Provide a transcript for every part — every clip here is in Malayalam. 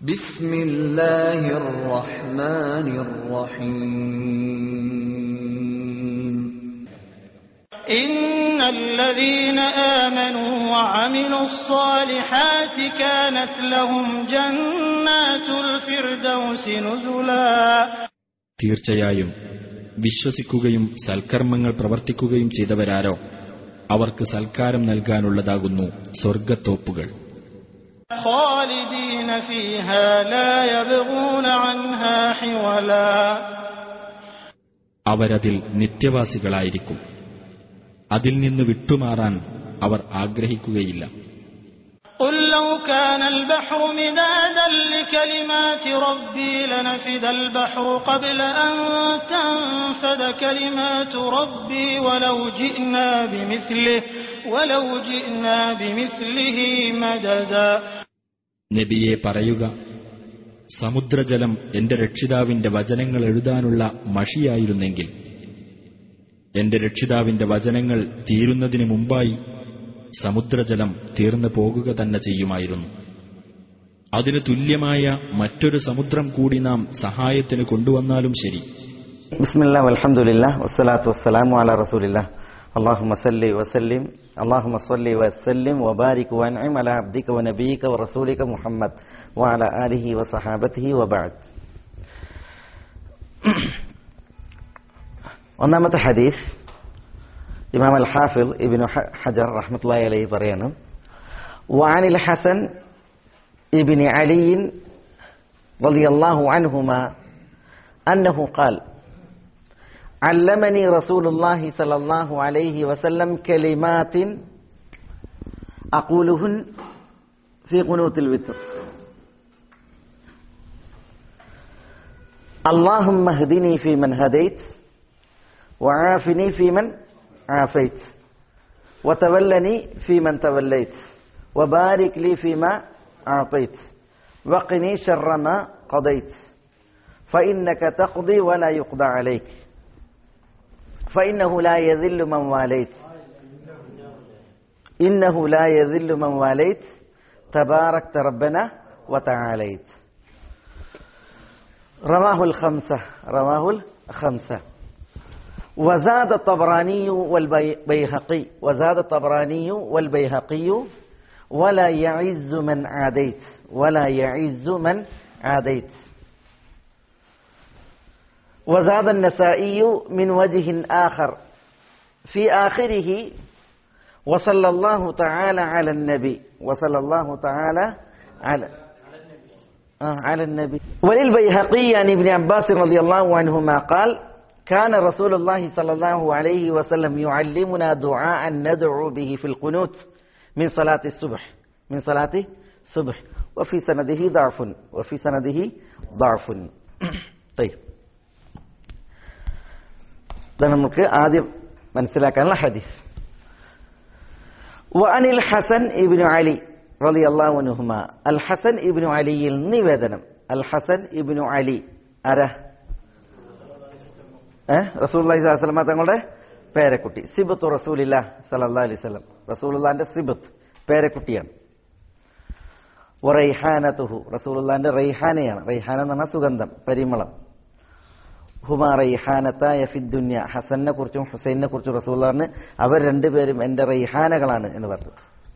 بسم الله الرحمن الرحيم إن الذين آمنوا وعملوا الصالحات كانت لهم جنات الفردوس نزلا തീർച്ചയായും വിശ്വസിക്കുകയും സൽക്കർമ്മങ്ങൾ പ്രവർത്തിക്കുകയും ചെയ്തവരാരോ അവർക്ക് സൽക്കാരം നൽകാനുള്ളതാകുന്നു സ്വർഗത്തോപ്പുകൾ خالدين فيها لا يبغون عنها حولا അവരതിൽ നിത്യവാസികളായിരിക്കും അതിൽ നിന്ന് വിട്ടുമാറാൻ അവർ ആഗ്രഹിക്കുകയില്ല قل لو كان البحر مدادا لكلمات ربي لنفد البحر قبل أن تنفد كلمات ربي ولو جئنا بمثله ولو جئنا بمثله مددا നബിയെ പറയുക സമുദ്രജലം എന്റെ രക്ഷിതാവിന്റെ വചനങ്ങൾ എഴുതാനുള്ള മഷിയായിരുന്നെങ്കിൽ എന്റെ രക്ഷിതാവിന്റെ വചനങ്ങൾ തീരുന്നതിന് മുമ്പായി സമുദ്രജലം തീർന്നു പോകുക തന്നെ ചെയ്യുമായിരുന്നു അതിന് തുല്യമായ മറ്റൊരു സമുദ്രം കൂടി നാം സഹായത്തിന് കൊണ്ടുവന്നാലും ശരി بسم الله والحمد لله والصلاة والسلام على رسول الله اللهم صل وسلم اللهم صل وسلم وبارك وانعم على عبدك ونبيك ورسولك محمد وعلى آله وصحابته وبعد ഒന്നാമത്തെ ഹദീസ് ഇമാം അൽ ഹാഫിൽ ഇബിനു ഹജർ റഹ്മത്തുള്ളാഹി അലൈഹി പറയാണ് വാനിൽ ഹസൻ ഇബിന് അലിയിൻ റളിയല്ലാഹു അൻഹുമ أنه قال علمني رسول الله صلى الله عليه وسلم كلمات أقولهن في قنوت الوتر اللهم اهدني فيمن هديت وعافني فيمن عافيت وتولني فيمن توليت وبارك لي فيما أعطيت وقني شر ما قضيت فإنك تقضي ولا يقضى عليك فإنه لا يذل من واليت إنه لا يذل من واليت تباركت ربنا وتعاليت رواه الخمسة رواه الخمسة وزاد الطبراني والبيهقي وزاد الطبراني والبيهقي ولا يعز من عاديت ولا يعز من عاديت وزاد النسائي من وجه آخر في آخره وصلى الله تعالى على النبي وصلى الله تعالى على آه على النبي وللبيهقي عن ابن عباس رضي الله عنهما قال كان رسول الله صلى الله عليه وسلم يعلمنا دعاء ندعو به في القنوت من صلاة الصبح من صلاة الصبح وفي سنده ضعف وفي سنده ضعف طيب ഇതാണ് നമുക്ക് ആദ്യം മനസ്സിലാക്കാനുള്ള ഹദീസ് വഅനിൽ ഹസൻ ഇബ്നു അലി റളിയല്ലാഹു അൻഹുമ അൽ ഹസൻ ഇബ്നു അലിയിൽ നിവേദനം അൽ ഹസൻ ഇബ്നു അലി ആരാ ഏഹ് റസൂലുള്ളാഹി സ്വല്ലല്ലാഹു അലൈഹി വസല്ലം തങ്ങളുടെ പേരക്കുട്ടി സിബത്ത് റസൂലില്ലാ സല്ലല്ലാഹു അലൈഹി വസല്ലം റസൂലുള്ളാഹിന്റെ സിബത്ത് പേരക്കുട്ടിയാണ് റൈഹാനതുഹു റസൂലുള്ളാഹിന്റെ റൈഹാനയാണ് റൈഹാന എന്ന് പറഞ്ഞാൽ സുഗന്ധം പരിമളം ഹുമാ റൈഹാനത്തായ ഫിദ്ദുന്യ ഹസനെ കുറിച്ചും ഹുസൈനെ കുറിച്ചും റസൂള്ളാറിന് അവർ രണ്ടുപേരും എന്റെ റൈഹാനകളാണ് എന്ന് പറഞ്ഞു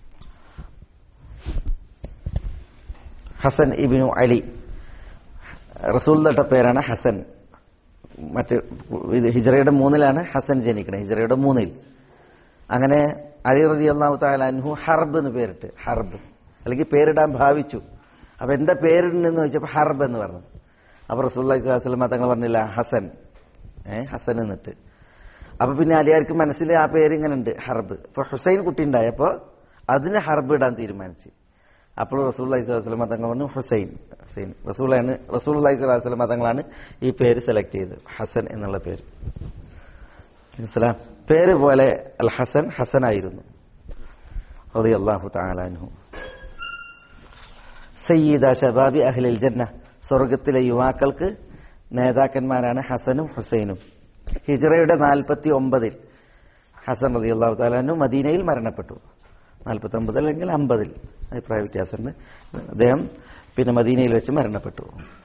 ഹസൻ ഇബിനു അലി റസൂലിന്റെ പേരാണ് ഹസൻ മറ്റ് ഇത് ഹിജറയുടെ മൂന്നിലാണ് ഹസൻ ജനിക്കുന്നത് ഹിജറയുടെ മൂന്നിൽ അങ്ങനെ അലി റതി അള്ളാഹു താലാൻഹു ഹർബ് എന്ന് പേരിട്ട് ഹർബ് അല്ലെങ്കിൽ പേരിടാൻ ഭാവിച്ചു അപ്പൊ എന്താ പേരിടുന്നെന്ന് ചോദിച്ചപ്പോൾ ഹർബ് എന്ന് പറഞ്ഞു അപ്പൊ റസൂല്ലി സ്വലാസ്ലമ തങ്ങൾ പറഞ്ഞില്ല ഹസൻ ഏ ഹസൻ എന്നിട്ട് അപ്പൊ പിന്നെ അലിയാർക്ക് മനസ്സിൽ ആ പേര് ഇങ്ങനെ ഉണ്ട് ഹർബ് ഇപ്പൊ ഹുസൈൻ കുട്ടി ഉണ്ടായപ്പോ അതിന് ഹർബ് ഇടാൻ തീരുമാനിച്ചു അപ്പോൾ റസൂല്ലി സ്വലാസ്ലമ തങ്ങൾ പറഞ്ഞു ഹുസൈൻ ഹുസൈൻ റസൂലാണ് റസൂല്ലി സ്വലാസ്ലമ തങ്ങളാണ് ഈ പേര് സെലക്ട് ചെയ്തത് ഹസൻ എന്നുള്ള പേര് മനസ്സിലാം പേര് പോലെ അൽ ഹസൻ ഹസൻ ആയിരുന്നു അള്ളാഹു താലാൻഹു സയ്യിദ ഷബാബി അഹ്ലിൽ ജന്ന സ്വർഗത്തിലെ യുവാക്കൾക്ക് നേതാക്കന്മാരാണ് ഹസനും ഹുസൈനും ഹിജറയുടെ നാൽപ്പത്തി ഒമ്പതിൽ ഹസൻ റതി അള്ളാഹു താലാനു മദീനയിൽ മരണപ്പെട്ടു നാൽപ്പത്തി ഒമ്പതിൽ അല്ലെങ്കിൽ അമ്പതിൽ അഭിപ്രായ വ്യത്യാസമുണ്ട് അദ്ദേഹം പിന്നെ മദീനയിൽ വെച്ച് മരണപ്പെട്ടു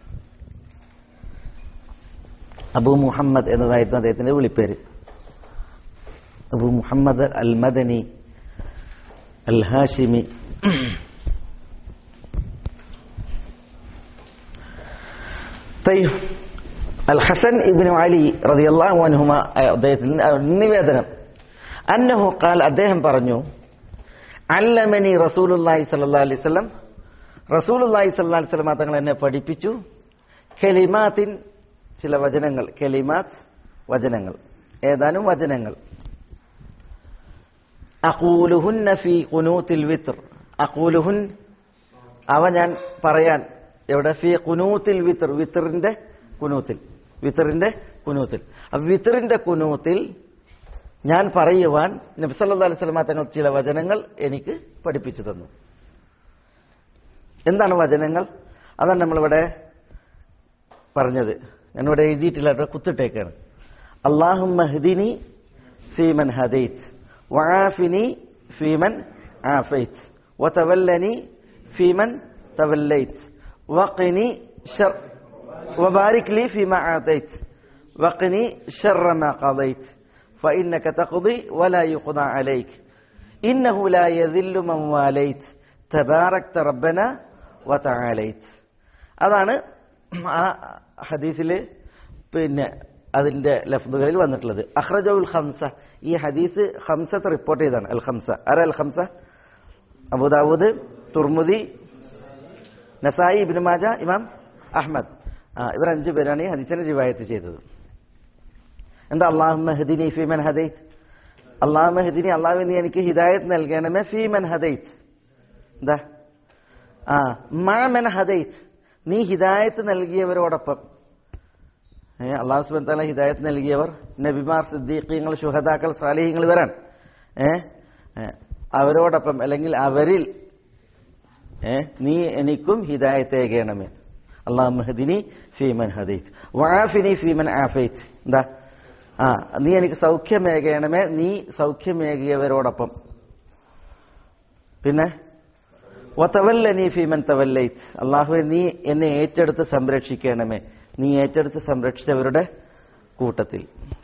അബു മുഹമ്മദ് എന്നതായിരുന്നു അദ്ദേഹത്തിന്റെ വിളിപ്പേര് അബു മുഹമ്മദ് അൽ മദനി അൽ ഹാഷിമി طيب അൽ ഹസൻ ഇബ്നു അലി റളിയല്ലാഹു അൻഹുമ അദ്ദേഹത്തിന്റെ നിവേദനം അന്നഹു ഖാൽ അദ്ദേഹം പറഞ്ഞു അല്ലമനി റസൂലുള്ളാഹി സ്വല്ലല്ലാഹു അലൈഹി വസല്ലം റസൂലുള്ളാഹി സ്വല്ലല്ലാഹു അലൈഹി വസല്ലം തങ്ങൾ എന്നെ പഠിപ്പിച്ചു കലിമാത്തിൻ ചില വചനങ്ങൾ കലിമാത്ത് വചനങ്ങൾ ഏതാനും വചനങ്ങൾ അഖൂലുഹുന്ന ഫീ ഖുനൂത്തിൽ വിത്ർ അഖൂലുഹുൻ അവ ഞാൻ പറയാൻ എവിടെ ഫീ ഖുനൂത്തിൽ വിത്ർ വിത്റിന്റെ കുനൂത്തിൽ വിത്റിന്റെ കുനൂത്തിൽ അപ്പൊ വിത്റിന്റെ കുനൂത്തിൽ ഞാൻ പറയുവാൻ നബ്സല്ലാ അലൈഹി സ്വലമ തങ്ങൾ ചില വചനങ്ങൾ എനിക്ക് പഠിപ്പിച്ചു തന്നു എന്താണ് വചനങ്ങൾ അതാണ് നമ്മളിവിടെ പറഞ്ഞത് ഞാനിവിടെ എഴുതിയിട്ടില്ല കേട്ടോ കുത്തിട്ടേക്കാണ് അള്ളാഹു മഹ്ദിനി ഫീമൻ ഹദൈത്ത് വആഫിനി ഫീമൻ ആഫൈത്ത് വതവല്ലനി ഫീമൻ തവല്ലൈത്ത് വഖിനി ഷർ وبارك لي فيما أعطيت وقني شر ما قضيت فإنك تقضي ولا يقضى عليك إنه لا يذل من واليت تباركت ربنا وتعاليت അതാണ് ആ ഹദീസിൽ പിന്നെ അതിന്റെ ലഫ്ദുകളിൽ വന്നിട്ടുള്ളത് അഹ്റജുൽ ഹംസ ഈ ഹദീസ് ഹംസത്ത് റിപ്പോർട്ട് ചെയ്താണ് അൽ ഹംസ ആരാ അൽ ഹംസ അബുദാവൂദ് തുർമുദി നസായി ഇബ്നു മാജ ഇമാം അഹ്മദ് ആ ഇവർ അഞ്ചു പേരാണ് ഈ ഹദീസിനെ റിവായത്ത് ചെയ്തത് എന്താ അള്ളാഹു മെഹദിനി ഫീമൻ ഹദൈത്ത് അള്ളാഹു മെഹദിനി അള്ളാഹു നീ എനിക്ക് ഹിദായത്ത് നൽകണമേ ഫീമൻ ഹദൈത്ത് എന്താ ആ മാമൻ ഹദൈത്ത് നീ ഹിദായത്ത് നൽകിയവരോടൊപ്പം ഏ അള്ളാഹു സുബൻ താല ഹിദായത്ത് നൽകിയവർ നബിമാർ സിദ്ദീഖീങ്ങൾ ശുഹദാക്കൾ സാലിഹ്യങ്ങൾ ഇവരാണ് ഏ ഏ, അവരോടൊപ്പം അല്ലെങ്കിൽ അവരിൽ ഏ നീ എനിക്കും ഹിദായത്തേകണമേ അള്ളാഹു മഹദിനി ഫീമൻ ഹദീത്ത് വാഫിനി ഫീമൻ ആഫൈത്ത് എന്താ ആ നീ എനിക്ക് സൗഖ്യമേകണമേ നീ സൗഖ്യമേകിയവരോടൊപ്പം പിന്നെ വതവല്ലനി ഫീമൻ തവല്ലൈത്ത് അള്ളാഹുവെ നീ എന്നെ ഏറ്റെടുത്ത് സംരക്ഷിക്കണമേ നീ ഏറ്റെടുത്ത് സംരക്ഷിച്ചവരുടെ കൂട്ടത്തിൽ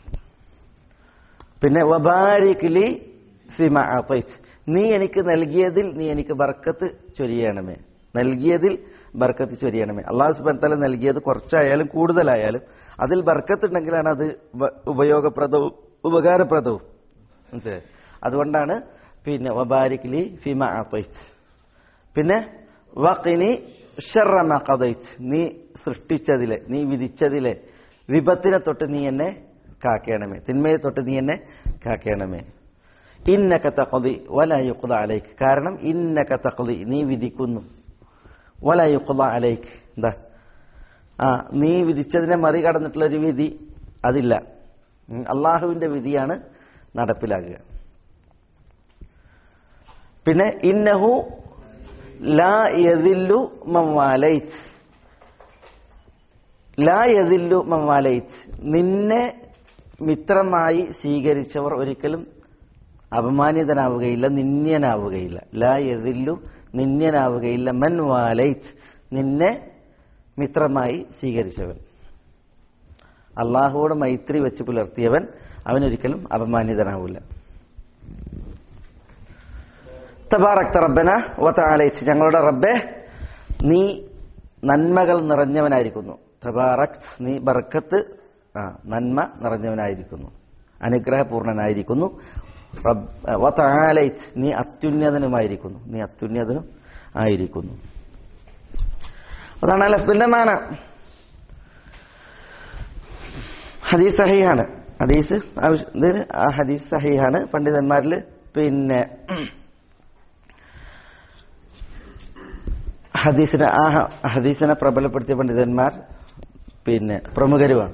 പിന്നെ വബാരിക്ലി ഫിമ ആത്തൈത്ത് നീ എനിക്ക് നൽകിയതിൽ നീ എനിക്ക് ബർക്കത്ത് ചൊരിയണമേ നൽകിയതിൽ ബർക്കത്ത് ചൊരിയണമേ അള്ളാഹു സുബാൻ തല നൽകിയത് കുറച്ചായാലും കൂടുതലായാലും അതിൽ ബർക്കത്ത് ഉണ്ടെങ്കിലാണ് അത് ഉപ- ഉപയോഗപ്രദവും ഉപകാരപ്രദവും മനസ്സിലായി അതുകൊണ്ടാണ് പിന്നെ വബാരിക്ലി ഫിമ ആത്തൈത്ത് പിന്നെ വഖിനി ഷറമ കഥയിച്ച് നീ സൃഷ്ടിച്ചതിലെ നീ വിധിച്ചതിലെ വിപത്തിനെ തൊട്ട് നീ എന്നെ കാക്കേണമേ തിന്മയെ തൊട്ട് നീ എന്നെ കാക്കേണമേ ഇന്നക തഖദി വല യുഖ്ദ അലൈക്ക് കാരണം ഇന്നക തഖദി നീ വിധിക്കുന്നു വല യുഖ്ദ അലൈക്ക് എന്താ ആ നീ വിധിച്ചതിനെ മറികടന്നിട്ടുള്ള ഒരു വിധി അതില്ല ഉം, അള്ളാഹുവിന്റെ വിധിയാണ് നടപ്പിലാകുക പിന്നെ ഇന്നഹു ലാ യദില്ലു മവാലൈത്ത് ലാ യദില്ലു മവാലൈത്ത് നിന്നെ മിത്രമായി സ്വീകരിച്ചവർ ഒരിക്കലും അപമാനിതനാവുകയില്ല നിന്യനാവുകയില്ല ലാ യദില്ലു നിന്യനാവുകയില്ല മൻ വാലൈത്ത് നിന്നെ മിത്രമായി സ്വീകരിച്ചവൻ അള്ളാഹുവോട് മൈത്രി വെച്ച് പുലർത്തിയവൻ അവനൊരിക്കലും അപമാനിതനാവില്ല തബാറക് റബ്ബന വതആലൈത്ത് ഞങ്ങളുടെ റബ്ബെ നീ നന്മകൾ നിറഞ്ഞവനായിരിക്കുന്നു തബാറക് നീ ബർക്കത്ത് ആ നന്മ നിറഞ്ഞവനായിരിക്കുന്നു അനുഗ്രഹപൂർണനായിരിക്കുന്നു റബ്ബ് വതആലൈത്ത് നീ അത്യുന്നതനുമായിരിക്കുന്നു നീ അത്യുന്നതനും ആയിരിക്കുന്നു അതാണ് ആ ലഫ്ദിന്റെ മാന ഹദീസ് സഹിഹാണ് ഹദീസ് ആവശ്യ- ഇതിന് ആ ഹദീസ് സഹിഹാണ് പണ്ഡിതന്മാരിൽ പിന്നെ ഹദീസിനെ ആ ഹ- ഹദീസിനെ പ്രബലപ്പെടുത്തിയ പണ്ഡിതന്മാർ പിന്നെ പ്രമുഖരുമാണ്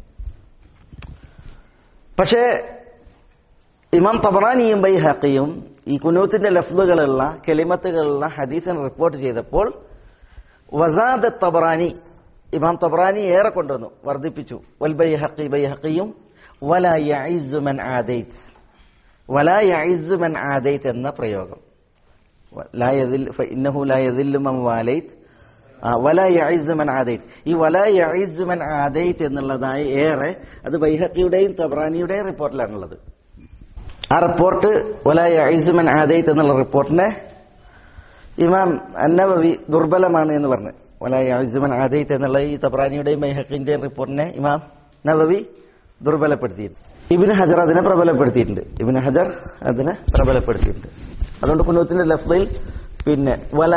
പക്ഷേ ഇമാം തബറാനിയും ബൈഹഖിയും ഈ കുനൂത്തിന്റെ ലഫ്ലുകളുള്ള കെളിമത്തുകളുള്ള ഹദീസിനെ റിപ്പോർട്ട് ചെയ്തപ്പോൾ വസാദ് തബറാനി ഇമാം തബറാനി ഏറെ കൊണ്ടുവന്നു വർദ്ധിപ്പിച്ചു വൽ ബൈഹഖി ബൈഹഖിയും വല യഇസ്സു മൻ ആദൈത്ത് വല യഇസ്സു മൻ ആദൈത്ത് എന്ന പ്രയോഗം ലാ യദിൽ ഫഇന്നഹു ലാ യദില്ലു മൻ വാലൈത്ത് ആ വല യഇസുമൻ ആദൈത്ത് ഈ വല യഇസുമൻ ആദൈത്ത് എന്നുള്ളതായി ഏറെ അത് ബൈഹക്കിയുടെയും തബ്രാനിയുടെയും റിപ്പോർട്ടിലാണുള്ളത് ആ റിപ്പോർട്ട് വല യഇസുമൻ ആദൈത്ത് എന്നുള്ള റിപ്പോർട്ടിനെ ഇമാം അന്നബവി ദുർബലമാണ് എന്ന് പറഞ്ഞു വല യഇസുമൻ ആദൈത്ത് എന്നുള്ള ഈ തബ്രാനിയുടെയും ബൈഹക്കിന്റെയും റിപ്പോർട്ടിനെ ഇമാം നബവി ദുർബലപ്പെടുത്തിയിട്ടുണ്ട് ഇബിന് ഹജർ അതിനെ പ്രബലപ്പെടുത്തിയിട്ടുണ്ട് ഇബിന് ഹജർ അതിനെ പ്രബലപ്പെടുത്തിയിട്ടുണ്ട് അതുകൊണ്ട് കുന്നൂത്തിന്റെ ലഫ്ദിൽ പിന്നെ വല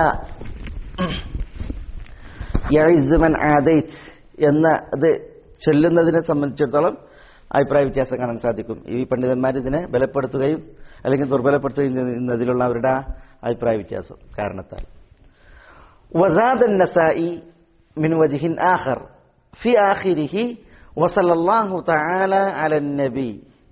യഇസുമൻ ആദൈത്ത് എന്ന ഇത് ചൊല്ലുന്നതിനെ സംബന്ധിച്ചിടത്തോളം അഭിപ്രായ വ്യത്യാസം കാണാൻ സാധിക്കും ഈ പണ്ഡിതന്മാർ ഇതിനെ ബലപ്പെടുത്തുകയും അല്ലെങ്കിൽ ദുർബലപ്പെടുത്തുകയും ചെയ്യുന്നതിലുള്ള അവരുടെ ആ അഭിപ്രായ വ്യത്യാസം കാരണത്താൽ وزاد النسائي من وجه آخر في آخره وصلى الله تعالى على النبي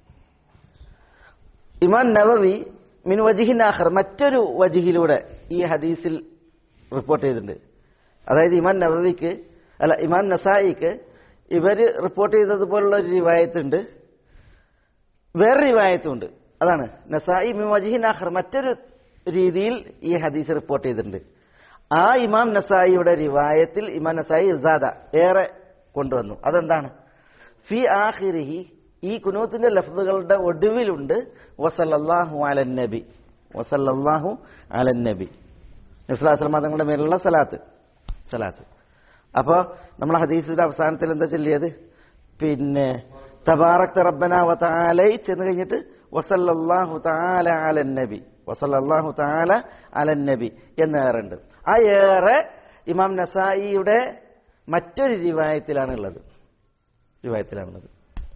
ഇമാം നവവി മിൻ വജിഹിൻ ആഖർ മറ്റൊരു വജിഹിലൂടെ ഈ ഹദീസിൽ റിപ്പോർട്ട് ചെയ്തിട്ടുണ്ട് അതായത് ഇമാം നവവിക്ക് അല്ല ഇമാം നസായിക്ക് ഇവര് റിപ്പോർട്ട് ചെയ്തതുപോലുള്ള ഒരു റിവായത്തുണ്ട് വേറെ റിവായത്തുണ്ട് അതാണ് നസായി മിൻ വജിഹിൻ ആഖർ മറ്റൊരു രീതിയിൽ ഈ ഹദീസ് റിപ്പോർട്ട് ചെയ്തിട്ടുണ്ട് ആ ഇമാം നസായിയുടെ റിവായത്തിൽ ഇമാം നസായി ഇസാദ ഏറെ കൊണ്ടുവന്നു അതെന്താണ് ഫി ആഖിരിഹി ഈ കുനൂത്തിന്റെ ലഫ്ദുകളുടെ ഒടുവിലുണ്ട് വസല്ലല്ലാഹു അലൻ നബി വസല്ലല്ലാഹു അലൻ നബി നബ്സുല്ലാസ്ലമ തങ്ങളുടെ മേലുള്ള സലാത്ത് സലാത്ത് അപ്പോ നമ്മൾ ഹദീസിന്റെ അവസാനത്തിൽ എന്താ ചൊല്ലിയത് പിന്നെ തബാറക് റബ്ബന വ തആലൈ ചെന്ന് കഴിഞ്ഞിട്ട് വസല്ലല്ലാഹു തആല അലൻ നബി വസല്ലല്ലാഹു തആല അലൻ നബി എന്ന് ഏറുണ്ട് ആ ഏറെ ഇമാം നസായിയുടെ മറ്റൊരു റിവായത്തിലാണ് ഉള്ളത് റിവായത്തിലാണുള്ളത്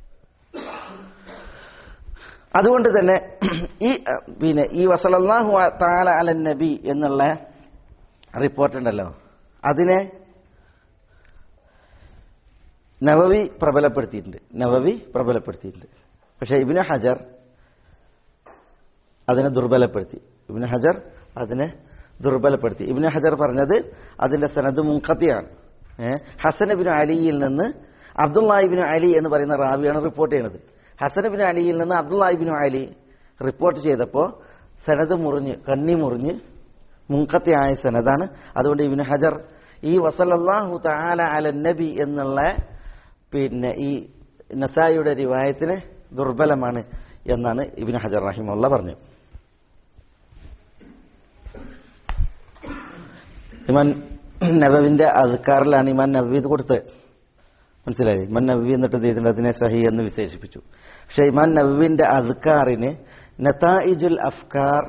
അതുകൊണ്ട് തന്നെ ഈ അഹ്, പിന്നെ ഈ വസലല്ലാഹു താല അലൻ നബി എന്നുള്ള റിപ്പോർട്ട് ഉണ്ടല്ലോ അതിനെ നവവി പ്രബലപ്പെടുത്തിയിട്ടുണ്ട് നവവി പ്രബലപ്പെടുത്തിയിട്ടുണ്ട് പക്ഷെ ഇബിന് ഹജർ അതിനെ ദുർബലപ്പെടുത്തി ഇബിന് ഹജർ അതിനെ ദുർബലപ്പെടുത്തി ഇബിന് ഹജർ പറഞ്ഞത് അതിന്റെ സനത് മുൻകത്തിയാണ് ഏഹ് ഹസൻ ബിൻ അലിയിൽ നിന്ന് അബ്ദുല്ലാഹിബിൻ അലി എന്ന് പറയുന്ന റാവിയാണ് റിപ്പോർട്ട് ചെയ്യുന്നത് ഹസൻ ബിൻ അലിയിൽ നിന്ന് അബ്ദുല്ലാഹിബിൻ അലി റിപ്പോർട്ട് ചെയ്തപ്പോൾ സനത് മുറിഞ്ഞ് കണ്ണി മുറിഞ്ഞ് മുൻകത്തിയായ സനതാണ് അതുകൊണ്ട് ഇബിന് ഹജർ ഈ വസലല്ലാഹു തആല അല നബി എന്നുള്ള പിന്നെ ഈ നസായിയുടെ റിവായത്തിന് ദുർബലമാണ് എന്നാണ് ഇബിന് ഹജർ റഹിമുള്ള പറഞ്ഞു ഇമാൻ നബവിന്റെ അധികാറിലാണ് ഇമാൻ നബി ഇത് കൊടുത്തത് മനസ്സിലായി ഇമാൻ നബി എന്നിട്ട് എന്ത് ചെയ്തിട്ടുണ്ട് അതിനെ സഹി എന്ന് വിശേഷിപ്പിച്ചു പക്ഷെ ഇമാൻ നബിന്റെ അധികാറിന് നതായിജുൽ അഫ്കാർ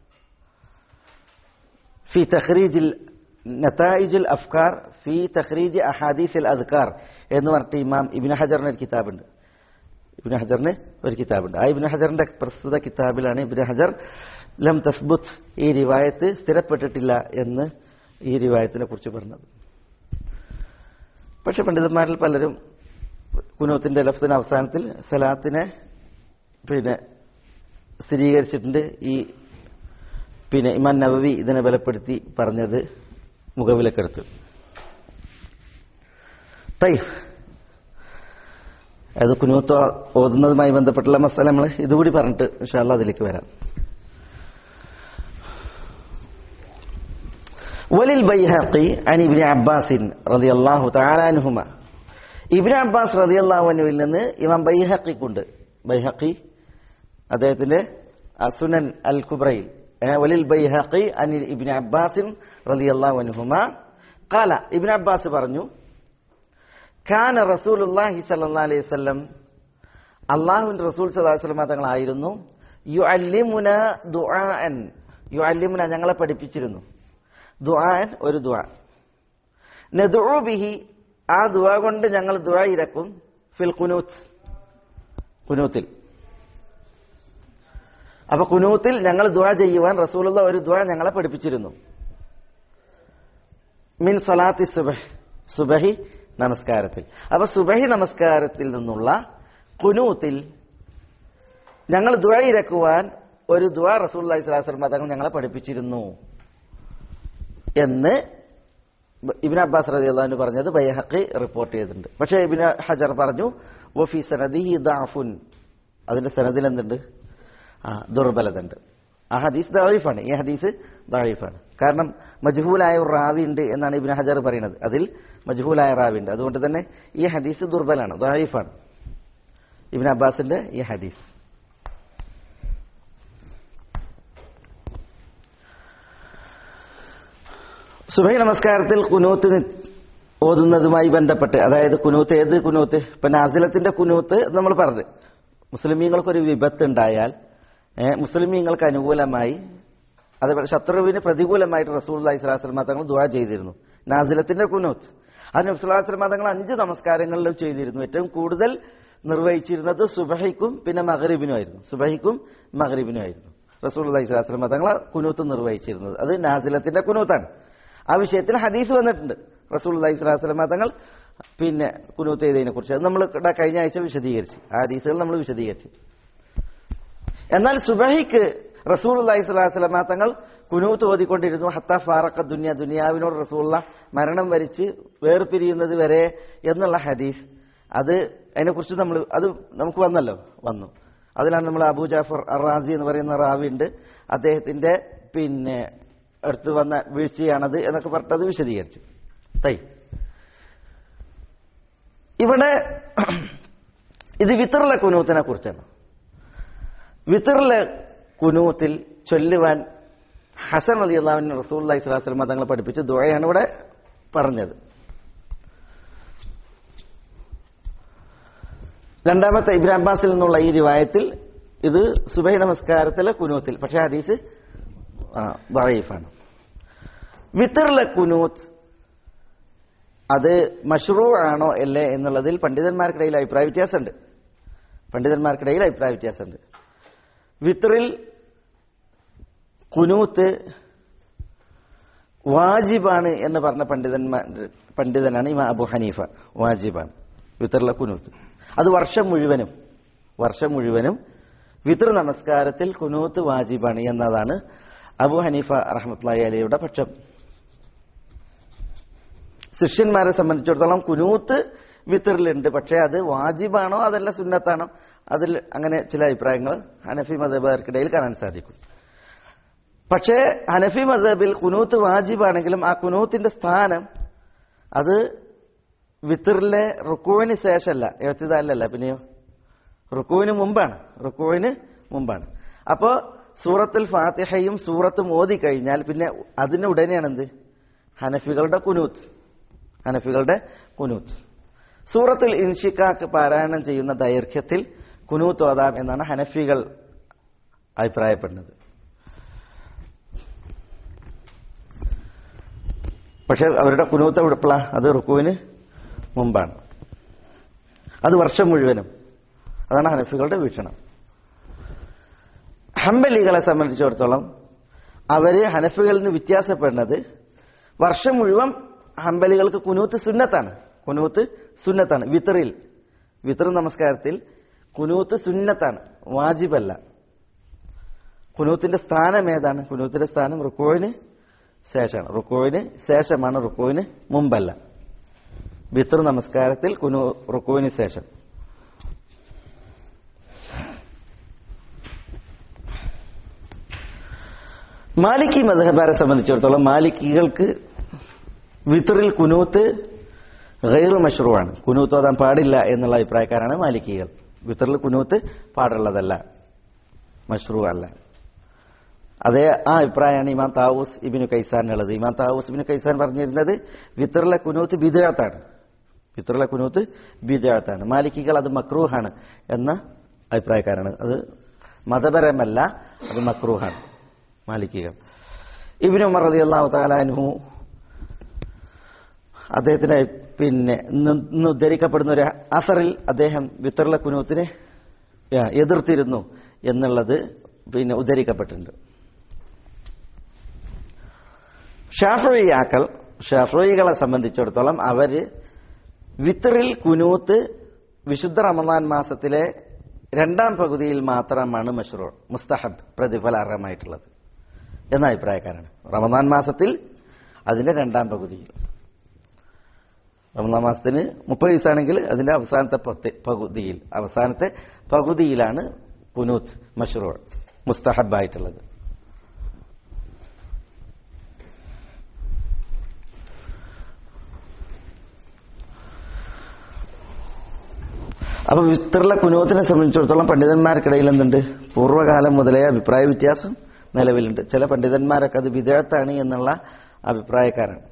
في تخريج ال... نتائج الافكار في تخريج احاديث الاذكار എന്ന് പറഞ്ഞിട്ട് ഇമാം ഇബ്നു ഹജറിന് ഒരു കിതാബുണ്ട് ഇബ്നു ഹജറിന് ഒരു കിതാബുണ്ട് ആ ഇബ്നു ഹജറിന്റെ പ്രസ്തുത കിതാബിലാണ് ഇബ്നു ഹജർ ലം തസ്ബുത്ത് ഈ റിവായത്ത് സ്ഥിരപ്പെട്ടിട്ടില്ല എന്ന് ഈ റിവായത്തിനെ കുറിച്ച് പറഞ്ഞത് പക്ഷെ പണ്ഡിതന്മാരിൽ പലരും കുനൂത്തിന്റെ ലഫ്തിന്റെ അവസാനത്തിൽ സലാത്തിനെ പിന്നെ സ്ഥിരീകരിച്ചിട്ടുണ്ട് ഈ പിന്നെ ഇമാൻ നബവി ഇതിനെ ബലപ്പെടുത്തി പറഞ്ഞത് മുഖവിലക്കെടുത്ത് തൈഫ് അത് കുനൂത്ത് ഓതുന്നതുമായി ബന്ധപ്പെട്ടുള്ള മസാല നമ്മൾ ഇതുകൂടി പറഞ്ഞിട്ട് ഇൻഷാല്ല അതിലേക്ക് വരാം വലിൽ ബൈഹഖി അൻ ഇബ്നു അബ്ബാസിൻ റളിയല്ലാഹു തആല അൻഹുമ ഇബ്നു അബ്ബാസ് റളിയല്ലാഹു അൻഹുവിൽ നിന്ന് ഇമാം ബൈഹഖിക്കുണ്ട് ബൈഹഖി അദ്ദേഹത്തിന്റെ അസുനൻ അൽ കുബ്രയിൽ വലിൽ ബൈഹഖി അൻ ഇബ്നു അബ്ബാസിൻ റളിയല്ലാഹു അൻഹുമ ഖാല ഇബ്നു അബ്ബാസ് പറഞ്ഞു കാന റസൂലുള്ളാഹി സ്വല്ലല്ലാഹു അലൈഹി വസല്ലം അള്ളാഹുവിന്റെ റസൂൽ സല്ലല്ലാഹു അലൈഹി വസല്ലം തങ്ങളായിരുന്നു യുഅല്ലിമുന ദുആൻ യുഅല്ലിമുന ഞങ്ങളെ പഠിപ്പിച്ചിരുന്നു ദുആൻ ഒരു ദുആ നദുഉ ബിഹി ആ ദുആ കൊണ്ട് ഞങ്ങൾ ദുആ ഇരക്കും ഫിൽ ഖുനൂത്ത് ഖുനൂത്തിൽ അപ്പൊ കുനൂത്തിൽ ഞങ്ങൾ ദുആ ചെയ്യുവാൻ റസൂലുള്ള ഒരു ദുആ ഞങ്ങളെ പഠിപ്പിച്ചിരുന്നു മിൻ സലാത്തി സുബഹ് സുബഹി നമസ്കാരത്തിൽ അപ്പൊ സുബഹി നമസ്കാരത്തിൽ നിന്നുള്ള കുനൂത്തിൽ ഞങ്ങൾ ദുആ ഇരക്കുവാൻ ഒരു ദുആ റസൂൽ അലൈഹി സ്വലാസ്ലം തങ്ങൾ ഞങ്ങളെ പഠിപ്പിച്ചിരുന്നു എന്ന് ഇബിൻ അബ്ബാസ് റളിയല്ലാഹു പറഞ്ഞത് ബൈഹഖി റിപ്പോർട്ട് ചെയ്തിട്ടുണ്ട് പക്ഷേ ഇബിൻ ഹജർ പറഞ്ഞു വഫി സനദിഹി ദഅഫുൻ അതിന്റെ സനദിൽ എന്തുണ്ട് ആ ദുർബലത ഉണ്ട് ആ ഹദീസ് ദായിഫാണ് ഈ ഹദീസ് ദായിഫാണ് കാരണം മജ്ഹൂലായ ഒരു റാവി ഉണ്ട് എന്നാണ് ഇബിൻ ഹജർ പറയുന്നത് അതിൽ മജ്ഹൂലായ റാവി ഉണ്ട് അതുകൊണ്ട് തന്നെ ഈ ഹദീസ് ദുർബലാണ് ദായിഫാണ് ഇബിൻ അബ്ബാസിന്റെ ഈ ഹദീസ് സുബൈ നമസ്കാരത്തിൽ കുനൂത്ത് നി- ഓതുന്നതുമായി ബന്ധപ്പെട്ട് അതായത് കുനൂത്ത് ഏത് കുനൂത്ത് ഇപ്പൊ നാസിലത്തിന്റെ കുനൂത്ത് നമ്മൾ പറഞ്ഞു മുസ്ലിമീങ്ങൾക്കൊരു വിപത്ത് ഉണ്ടായാൽ ഏഹ്, മുസ്ലിമീങ്ങൾക്ക് അനുകൂലമായി അതേപോലെ ശത്രുവിന് പ്രതികൂലമായിട്ട് റസൂൽ അലൈഹിസ്ലാസ്ലമ തങ്ങൾ ദുആ ചെയ്തിരുന്നു നാസിലത്തിന്റെ കുനൂത്ത് അത് നബ്സുല്ലാസ്ലമ തങ്ങൾ അഞ്ച് നമസ്കാരങ്ങളിലും ചെയ്തിരുന്നു ഏറ്റവും കൂടുതൽ നിർവഹിച്ചിരുന്നത് സുബഹിക്കും പിന്നെ മഹറിബിനുമായിരുന്നു സുബഹിക്കും മഹറിബിനുമായിരുന്നു റസൂൽ അലൈഹിസ്ലാസ്ലമ തങ്ങൾ കുനൂത്ത് നിർവഹിച്ചിരുന്നത് അത് നാസിലത്തിന്റെ കുനൂത്താണ് ആ വിഷയത്തിൽ ഹദീസ് വന്നിട്ടുണ്ട് റസൂൽ അലൈഹി സ്വലാസ്ലമ തങ്ങൾ പിന്നെ കുനൂത്ത് ചെയ്തതിനെ കുറിച്ച് അത് നമ്മൾ ഇവിടെ കഴിഞ്ഞ ആഴ്ച വിശദീകരിച്ചു ആ ഹദീസുകൾ നമ്മൾ വിശദീകരിച്ചു എന്നാൽ സുബഹിക്ക് റസൂൽ അലൈഹി സ്വലാസ്ലമ തങ്ങൾ കുനൂത്ത് ഓതിക്കൊണ്ടിരുന്നു ഹത്ത ഫാറക്ക ദുനിയ ദുനിയാവിനോട് റസൂള്ള മരണം വരിച്ച് വേർപിരിയുന്നത് വരെ എന്നുള്ള ഹദീസ് അത് അതിനെക്കുറിച്ച് നമ്മൾ അത് നമുക്ക് വന്നല്ലോ വന്നു അതിലാണ് നമ്മൾ അബൂ ജാഫർ അറാസി എന്ന് പറയുന്ന റാവി ഉണ്ട് അദ്ദേഹത്തിന്റെ പിന്നെ അടുത്ത് വന്ന വീഴ്ചയാണത് എന്നൊക്കെ പറഞ്ഞത് വിശദീകരിച്ചു തൈ ഇവിടെ ഇത് വിത്തറിലെ കുനൂത്തിനെ കുറിച്ചാണ് വിത്തറിലെ കുനൂത്തിൽ ചൊല്ലുവാൻ ഹസൻ അലി അള്ളാഹുവിൻ റസൂൽ അലൈഹി സ്വലാസ്ലം തങ്ങൾ പഠിപ്പിച്ച ദുഴയാണ് ഇവിടെ പറഞ്ഞത് രണ്ടാമത്തെ ഇബ്രാഹിം അബ്ബാസിൽ നിന്നുള്ള ഈ റിവായത്തിൽ ഇത് സുബൈ നമസ്കാരത്തിലെ കുനൂത്തിൽ പക്ഷേ ഹദീസ് ദറീഫാണ് വിത്തറിലെ കുനൂത്ത് അത് മഷ്റൂ ആണോ അല്ലേ എന്നുള്ളതിൽ പണ്ഡിതന്മാർക്കിടയിൽ അഭിപ്രായ വ്യത്യാസമുണ്ട് പണ്ഡിതന്മാർക്കിടയിൽ അഭിപ്രായ വ്യത്യാസമുണ്ട് വിത്തറിൽ കുനൂത്ത് വാജിബാണ് എന്ന് പറഞ്ഞ പണ്ഡിതന്മാർ പണ്ഡിതനാണ് ഇമാ അബു ഹനീഫ വാജിബാണ് വിത്തറിലെ കുനൂത്ത് അത് വർഷം മുഴുവനും വർഷം മുഴുവനും വിതർ നമസ്കാരത്തിൽ കുനൂത്ത് വാജിബാണ് എന്നതാണ് അബു ഹനീഫ റഹ്മത്ലായി അലിയുടെ പക്ഷം ശിഷ്യന്മാരെ സംബന്ധിച്ചിടത്തോളം കുനൂത്ത് വിത്തറിലുണ്ട് പക്ഷേ അത് വാജിബാണോ അതല്ല സുന്നത്താണോ അതിൽ അങ്ങനെ ചില അഭിപ്രായങ്ങൾ ഹനഫി മതബാർക്കിടയിൽ കാണാൻ സാധിക്കും പക്ഷേ ഹനഫി മതബിൽ കുനൂത്ത് വാജിബാണെങ്കിലും ആ കുനൂത്തിന്റെ സ്ഥാനം അത് വിത്തറിലെ റുക്കുവിന് ശേഷമല്ല എഴുത്തിദാലല്ല പിന്നെയോ റുക്കുവിന് മുമ്പാണ് റുക്കുവിന് മുമ്പാണ് അപ്പോ സൂറത്തുൽ ഫാത്തിഹയും സൂറത്തും ഓതി കഴിഞ്ഞാൽ പിന്നെ അതിന് ഉടനെയാണ് എന്ത് ഹനഫികളുടെ കുനൂത്ത് ഹനഫികളുടെ കുനൂത്ത് സൂറത്തുൽ ഇൻഷിക്കാക്ക് പാരായണം ചെയ്യുന്ന ദൈർഘ്യത്തിൽ കുനൂത്ത് ഓതാം എന്നാണ് ഹനഫികൾ അഭിപ്രായപ്പെടുന്നത് പക്ഷെ അവരുടെ കുനൂത്ത് എവിടെപ്പള അത് റുക്കുവിന് മുമ്പാണ് അത് വർഷം മുഴുവനും അതാണ് ഹനഫികളുടെ വീക്ഷണം ഹംബലികളെ സംബന്ധിച്ചിടത്തോളം അവര് ഹനഫികളിൽ നിന്ന് വ്യത്യാസപ്പെടുന്നത് വർഷം മുഴുവൻ ഹംബലികൾക്ക് കുനൂത്ത് സുന്നത്താണ് കുനൂത്ത് സുന്നത്താണ് വിത്തറിൽ വിത്തർ നമസ്കാരത്തിൽ കുനൂത്ത് സുന്നത്താണ് വാജിബല്ല കുനൂത്തിന്റെ സ്ഥാനം ഏതാണ് കുനൂത്തിന്റെ സ്ഥാനം റുക്കോവിന് ശേഷമാണ് റുക്കോവിന് ശേഷമാണ് റുക്കോവിന് മുമ്പല്ല വിത്തർ നമസ്കാരത്തിൽ കുനു റുക്കുവിന് ശേഷം മാലിക്കി മധബാരെ സംബന്ധിച്ചിടത്തോളം മാലിക്കികൾക്ക് വിത്തറിൽ കുനൂത്ത് ഗൈറു മഷ്റൂവാണ് കുനൂത്ത് ഓതാൻ പാടില്ല എന്നുള്ള അഭിപ്രായക്കാരാണ് മാലിക്കികൾ വിത്തറിൽ കുനൂത്ത് പാടുള്ളതല്ല മഷ്റൂ അല്ല അതേ ആ അഭിപ്രായമാണ് ഇമാം താവൂസ് ഇബിനു കൈസാനുള്ളത് ഇമാം താവൂസ് ഇബിനു കൈസാൻ പറഞ്ഞിരുന്നത് വിത്തറിലെ കുനൂത്ത് ബിദാത്താണ് വിത്തറിലെ കുനൂത്ത് ബിദാത്താണ് മാലിക്കികൾ അത് മക്രൂഹാണ് എന്ന അഭിപ്രായക്കാരാണ് അത് മതപരമല്ല അത് മക്രൂഹാണ് മാലിക്കികൾ ഇബിനു ഉമർ റതി അള്ളാഹു താലാൻഹു അദ്ദേഹത്തിന് പിന്നെ ഇന്ന് ഇന്ന് ഉദ്ധരിക്കപ്പെടുന്ന ഒരു അസറിൽ അദ്ദേഹം വിത്തറിലെ കുനൂത്തിനെ എതിർത്തിരുന്നു എന്നുള്ളത് പിന്നെ ഉദ്ധരിക്കപ്പെട്ടിട്ടുണ്ട് ഷാഫിയാക്കൾ ഷാഫികളെ സംബന്ധിച്ചിടത്തോളം അവര് വിത്തറിൽ കുനൂത്ത് വിശുദ്ധ റമദാൻ മാസത്തിലെ രണ്ടാം പകുതിയിൽ മാത്രമാണ് മഷ്റൂർ മുസ്തഹബ് പ്രതിഫലാർഹമായിട്ടുള്ളത് എന്ന അഭിപ്രായക്കാരാണ് റമദാൻ മാസത്തിൽ അതിന്റെ രണ്ടാം പകുതിയിൽ റമദാൻ മാസത്തിന് മുപ്പത് ദിവസമാണെങ്കിൽ അതിന്റെ അവസാനത്തെ പത്ത് പകുതിയിൽ അവസാനത്തെ പകുതിയിലാണ് കുനൂത്ത് മഷ്റൂർ മുസ്തഹബായിട്ടുള്ളത് അപ്പൊ വിസ്തൃല കുനൂത്തിനെ സംബന്ധിച്ചിടത്തോളം പണ്ഡിതന്മാർക്കിടയിൽ എന്തുണ്ട് പൂർവ്വകാലം മുതലേ അഭിപ്രായ വ്യത്യാസം നിലവിലുണ്ട് ചില പണ്ഡിതന്മാരൊക്കെ അത് വിദേഹത്താണ് എന്നുള്ള അഭിപ്രായക്കാരാണ്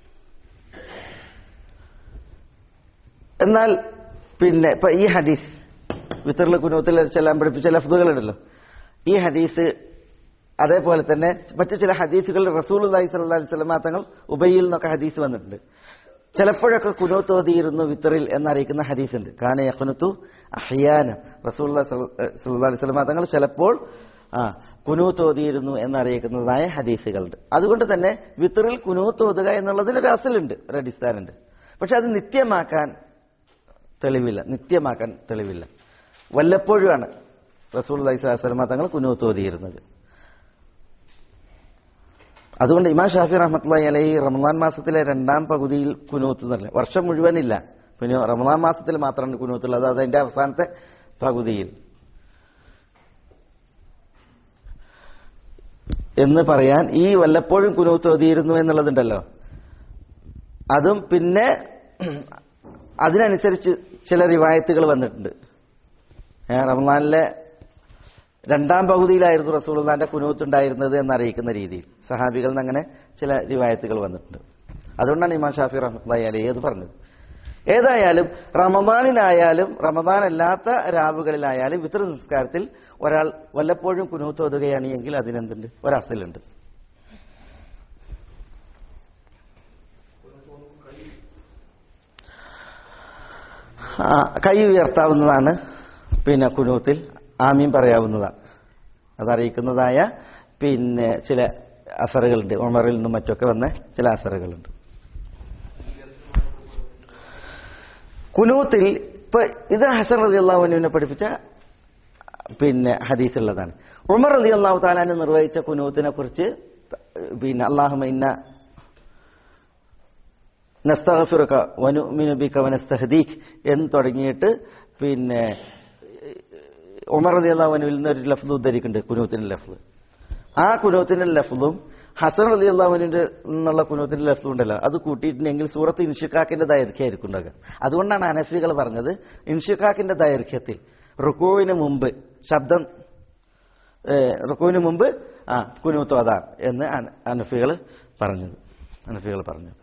എന്നാൽ പിന്നെ ഇപ്പൊ ഈ ഹദീസ് വിത്തറിൽ കുനൂത്തിൽ ചെല്ലാൻ പഠിപ്പിച്ച ലഫ്തുകളുണ്ടല്ലോ ഈ ഹദീസ് അതേപോലെ തന്നെ മറ്റു ചില ഹദീസുകളിൽ റസൂൽ അലൈഹി സ്വല്ലാ അലൈഹി സ്വലമാ തങ്ങൾ ഉബയിൽ നിന്നൊക്കെ ഹദീസ് വന്നിട്ടുണ്ട് ചിലപ്പോഴൊക്കെ കുനൂത്ത് ഓതിയിരുന്നു വിത്തറിൽ എന്നറിയിക്കുന്ന ഹദീസ് ഉണ്ട് കാന യഖ്നുത്തു അഹ്യാന റസൂൽ സല്ലല്ലാഹു അലൈഹി വസല്ലം തങ്ങൾ ചിലപ്പോൾ ആ കുനൂത്ത് ഓതിയിരുന്നു എന്നറിയിക്കുന്നതായ ഹദീസുകളുണ്ട് അതുകൊണ്ട് തന്നെ വിത്തറിൽ കുനൂത്ത് ഓതുക എന്നുള്ളതിന് ഒരു അസലുണ്ട് ഒരു അടിസ്ഥാനമുണ്ട് പക്ഷെ അത് നിത്യമാക്കാൻ തെളിവില്ല നിത്യമാക്കാൻ തെളിവില്ല വല്ലപ്പോഴുമാണ് റസൂൽ അലൈഹി സ്വലാസ്ലമ തങ്ങൾ കുനൂത്ത് ഓതിയിരുന്നത് അതുകൊണ്ട് ഇമാം ഷാഫി റഹ്മത്തുള്ളി അലൈഹി റമദാൻ മാസത്തിലെ രണ്ടാം പകുതിയിൽ കുനൂത്ത് എന്നല്ല വർഷം മുഴുവനില്ല പിന്നെ റമദാൻ മാസത്തിൽ മാത്രമാണ് കുനൂത്തുള്ളത് അത് അതിന്റെ അവസാനത്തെ പകുതിയിൽ എന്ന് പറയാൻ ഈ വല്ലപ്പോഴും കുനൂത്ത് ഓതിയിരുന്നു എന്നുള്ളതുണ്ടല്ലോ അതും പിന്നെ അതിനനുസരിച്ച് ചില റിവായത്തുകൾ വന്നിട്ടുണ്ട് ഏ, റമദാനിലെ രണ്ടാം പകുതിയിലായിരുന്നു റസൂൽദാന്റെ കുനൂത്ത് ഉണ്ടായിരുന്നത് എന്നറിയിക്കുന്ന രീതിയിൽ സഹാബികളിൽ നിന്ന് അങ്ങനെ ചില റിവായത്തുകൾ വന്നിട്ടുണ്ട് അതുകൊണ്ടാണ് ഇമാം ഷാഫി റഹ്മത്തുള്ളി അലൈഹി അത് പറഞ്ഞത് ഏതായാലും റമദാനിലായാലും റമദാൻ അല്ലാത്ത രാവുകളിലായാലും വിത്ര സംസ്കാരത്തിൽ ഒരാൾ വല്ലപ്പോഴും കുനൂത്ത് ഓതുകയാണ് എങ്കിൽ അതിനെന്തുണ്ട് ഒരസലുണ്ട് ആ, കൈ ഉയർത്താവുന്നതാണ് പിന്നെ കുനൂത്തിൽ ആമീൻ പറയാവുന്നതാണ് അതറിയിക്കുന്നതായ പിന്നെ ചില അസറുകളുണ്ട് ഉമറിൽ നിന്നും മറ്റൊക്കെ വന്ന ചില അസറുകളുണ്ട് കുനൂത്തിൽ ഇപ്പൊ ഇത് ഹസൻ റതി അള്ളാഹുവിനെ പഠിപ്പിച്ച പിന്നെ ഹദീസുള്ളതാണ് ഉമർ റതി അള്ളാഹു താലാന് നിർവഹിച്ച കുനൂത്തിനെ കുറിച്ച് പിന്നെ അള്ളാഹുമ ഇന്ന നസ്തഗഫിറുക വനുമിനു ബിക വനസ്തഹദീഖ് എന്ന് തുടങ്ങിയിട്ട് പിന്നെ ഉമർ അലി അള്ളാഹുവിൽ നിന്ന് ഒരു ലഫ്ദ് ഉദ്ധരിക്കുന്നുണ്ട് കുനൂത്തിന്റെ ലഫ്ദ് ആ കുനൂത്തിന്റെ ലഫ്ദും ഹസൻ അലി അള്ളാഹുവിന്റെ നിന്നുള്ള കുനൂത്തിന്റെ ലഫ്ദും ഉണ്ടല്ലോ അത് കൂട്ടിയിട്ടുണ്ടെങ്കിൽ സൂറത്ത് ഇൻഷിഖാക്കിന്റെ ദൈർഘ്യമായിരിക്കും ഉണ്ടാകുക അതുകൊണ്ടാണ് അനഫികൾ പറഞ്ഞത് ഇൻഷിഖാക്കിന്റെ ദൈർഘ്യത്തിൽ റുക്കുവിന് മുമ്പ് ശബ്ദം റുക്കുവിന് മുമ്പ് ആ കുനൂത്ത് അതാ എന്ന് അനഫികൾ പറഞ്ഞത് അനഫികൾ പറഞ്ഞത്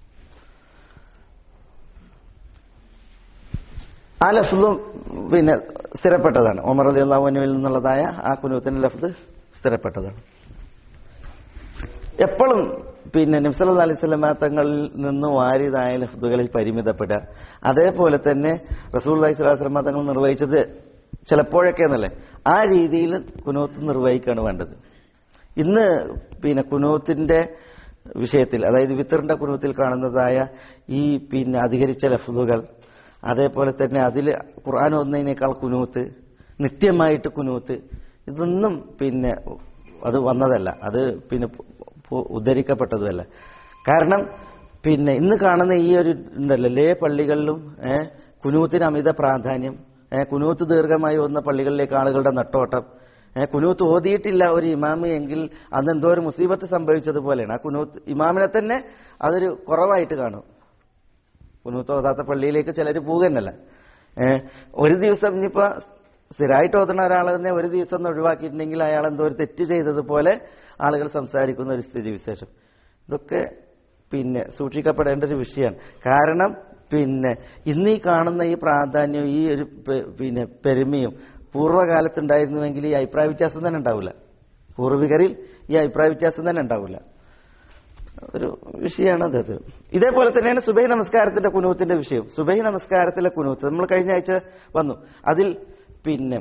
ആ ലഫ്ദും പിന്നെ സ്ഥിരപ്പെട്ടതാണ് ഒമർ അലി അള്ളാഹുവിനുവിൽ നിന്നുള്ളതായ ആ കുനൂത്തിന്റെ ലഫ്ദ് സ്ഥിരപ്പെട്ടതാണ് എപ്പോഴും പിന്നെ നിംസല അലൈഹി സ്വലമ തങ്ങളിൽ നിന്ന് വാരിതായ ലഫ്ദുകളിൽ പരിമിതപ്പെടുക അതേപോലെ തന്നെ റസൂൽ അലൈഹി സ്വലാസ്ലമ തങ്ങൾ നിർവഹിച്ചത് ചിലപ്പോഴൊക്കെ എന്നല്ലേ ആ രീതിയിൽ കുനൂത്ത് നിർവഹിക്കുകയാണ് വേണ്ടത് ഇന്ന് പിന്നെ കുനൂത്തിന്റെ വിഷയത്തിൽ അതായത് വിത്തറിന്റെ കുനൂത്തിൽ കാണുന്നതായ ഈ പിന്നെ അധികരിച്ച ലഫ്ദുകൾ അതേപോലെ തന്നെ അതിൽ ഖുർആൻ ഒന്നതിനേക്കാൾ കുനൂത്ത് നിത്യമായിട്ട് കുനൂത്ത് ഇതൊന്നും പിന്നെ അത് വന്നതല്ല അത് പിന്നെ ഉദ്ധരിക്കപ്പെട്ടതുമല്ല കാരണം പിന്നെ ഇന്ന് കാണുന്ന ഈ ഒരു ഉണ്ടല്ലോ ലേ പള്ളികളിലും ഏഹ് കുനൂത്തിന് അമിത പ്രാധാന്യം ഏഹ് കുനൂത്ത് ദീർഘമായി വന്ന പള്ളികളിലേക്ക് ആളുകളുടെ നട്ടോട്ടം ഏഹ് കുനൂത്ത് ഓതിയിട്ടില്ല ഒരു ഇമാമ് എങ്കിൽ അന്ന് എന്തോ ഒരു മുസീബത്ത് സംഭവിച്ചതുപോലെയാണ് ആ കുനൂത്ത് ഇമാമിനെ തന്നെ അതൊരു കുറവായിട്ട് കാണും കുനൂത്ത് ഓതാത്ത പള്ളിയിലേക്ക് ചിലർ പോകുന്നല്ല ഏഹ് ഒരു ദിവസം ഇനിയിപ്പോ സ്ഥിരമായിട്ട് ഓതുന്ന ഒരാൾ തന്നെ ഒരു ദിവസം ഒന്ന് ഒഴിവാക്കിയിട്ടുണ്ടെങ്കിൽ അയാൾ എന്തോ ഒരു തെറ്റ് ചെയ്തതുപോലെ ആളുകൾ സംസാരിക്കുന്ന ഒരു സ്ഥിതി വിശേഷം ഇതൊക്കെ പിന്നെ സൂക്ഷിക്കപ്പെടേണ്ട ഒരു വിഷയമാണ് കാരണം പിന്നെ ഇന്ന് ഈ കാണുന്ന ഈ പ്രാധാന്യം ഈ ഒരു പിന്നെ പെരുമയും പൂർവ്വകാലത്തുണ്ടായിരുന്നുവെങ്കിൽ ഈ അഭിപ്രായ വ്യത്യാസം തന്നെ ഉണ്ടാവില്ല പൂർവികരിൽ ഈ അഭിപ്രായ വ്യത്യാസം തന്നെ ഉണ്ടാവില്ല ഒരു വിഷയമാണ് അത് ഇതേപോലെ തന്നെയാണ് സുബൈ നമസ്കാരത്തിന്റെ കുനൂത്തിന്റെ വിഷയം സുബൈ നമസ്കാരത്തിലെ കുനൂത്ത് നമ്മൾ കഴിഞ്ഞ ആഴ്ച വന്നു അതിൽ പിന്നെ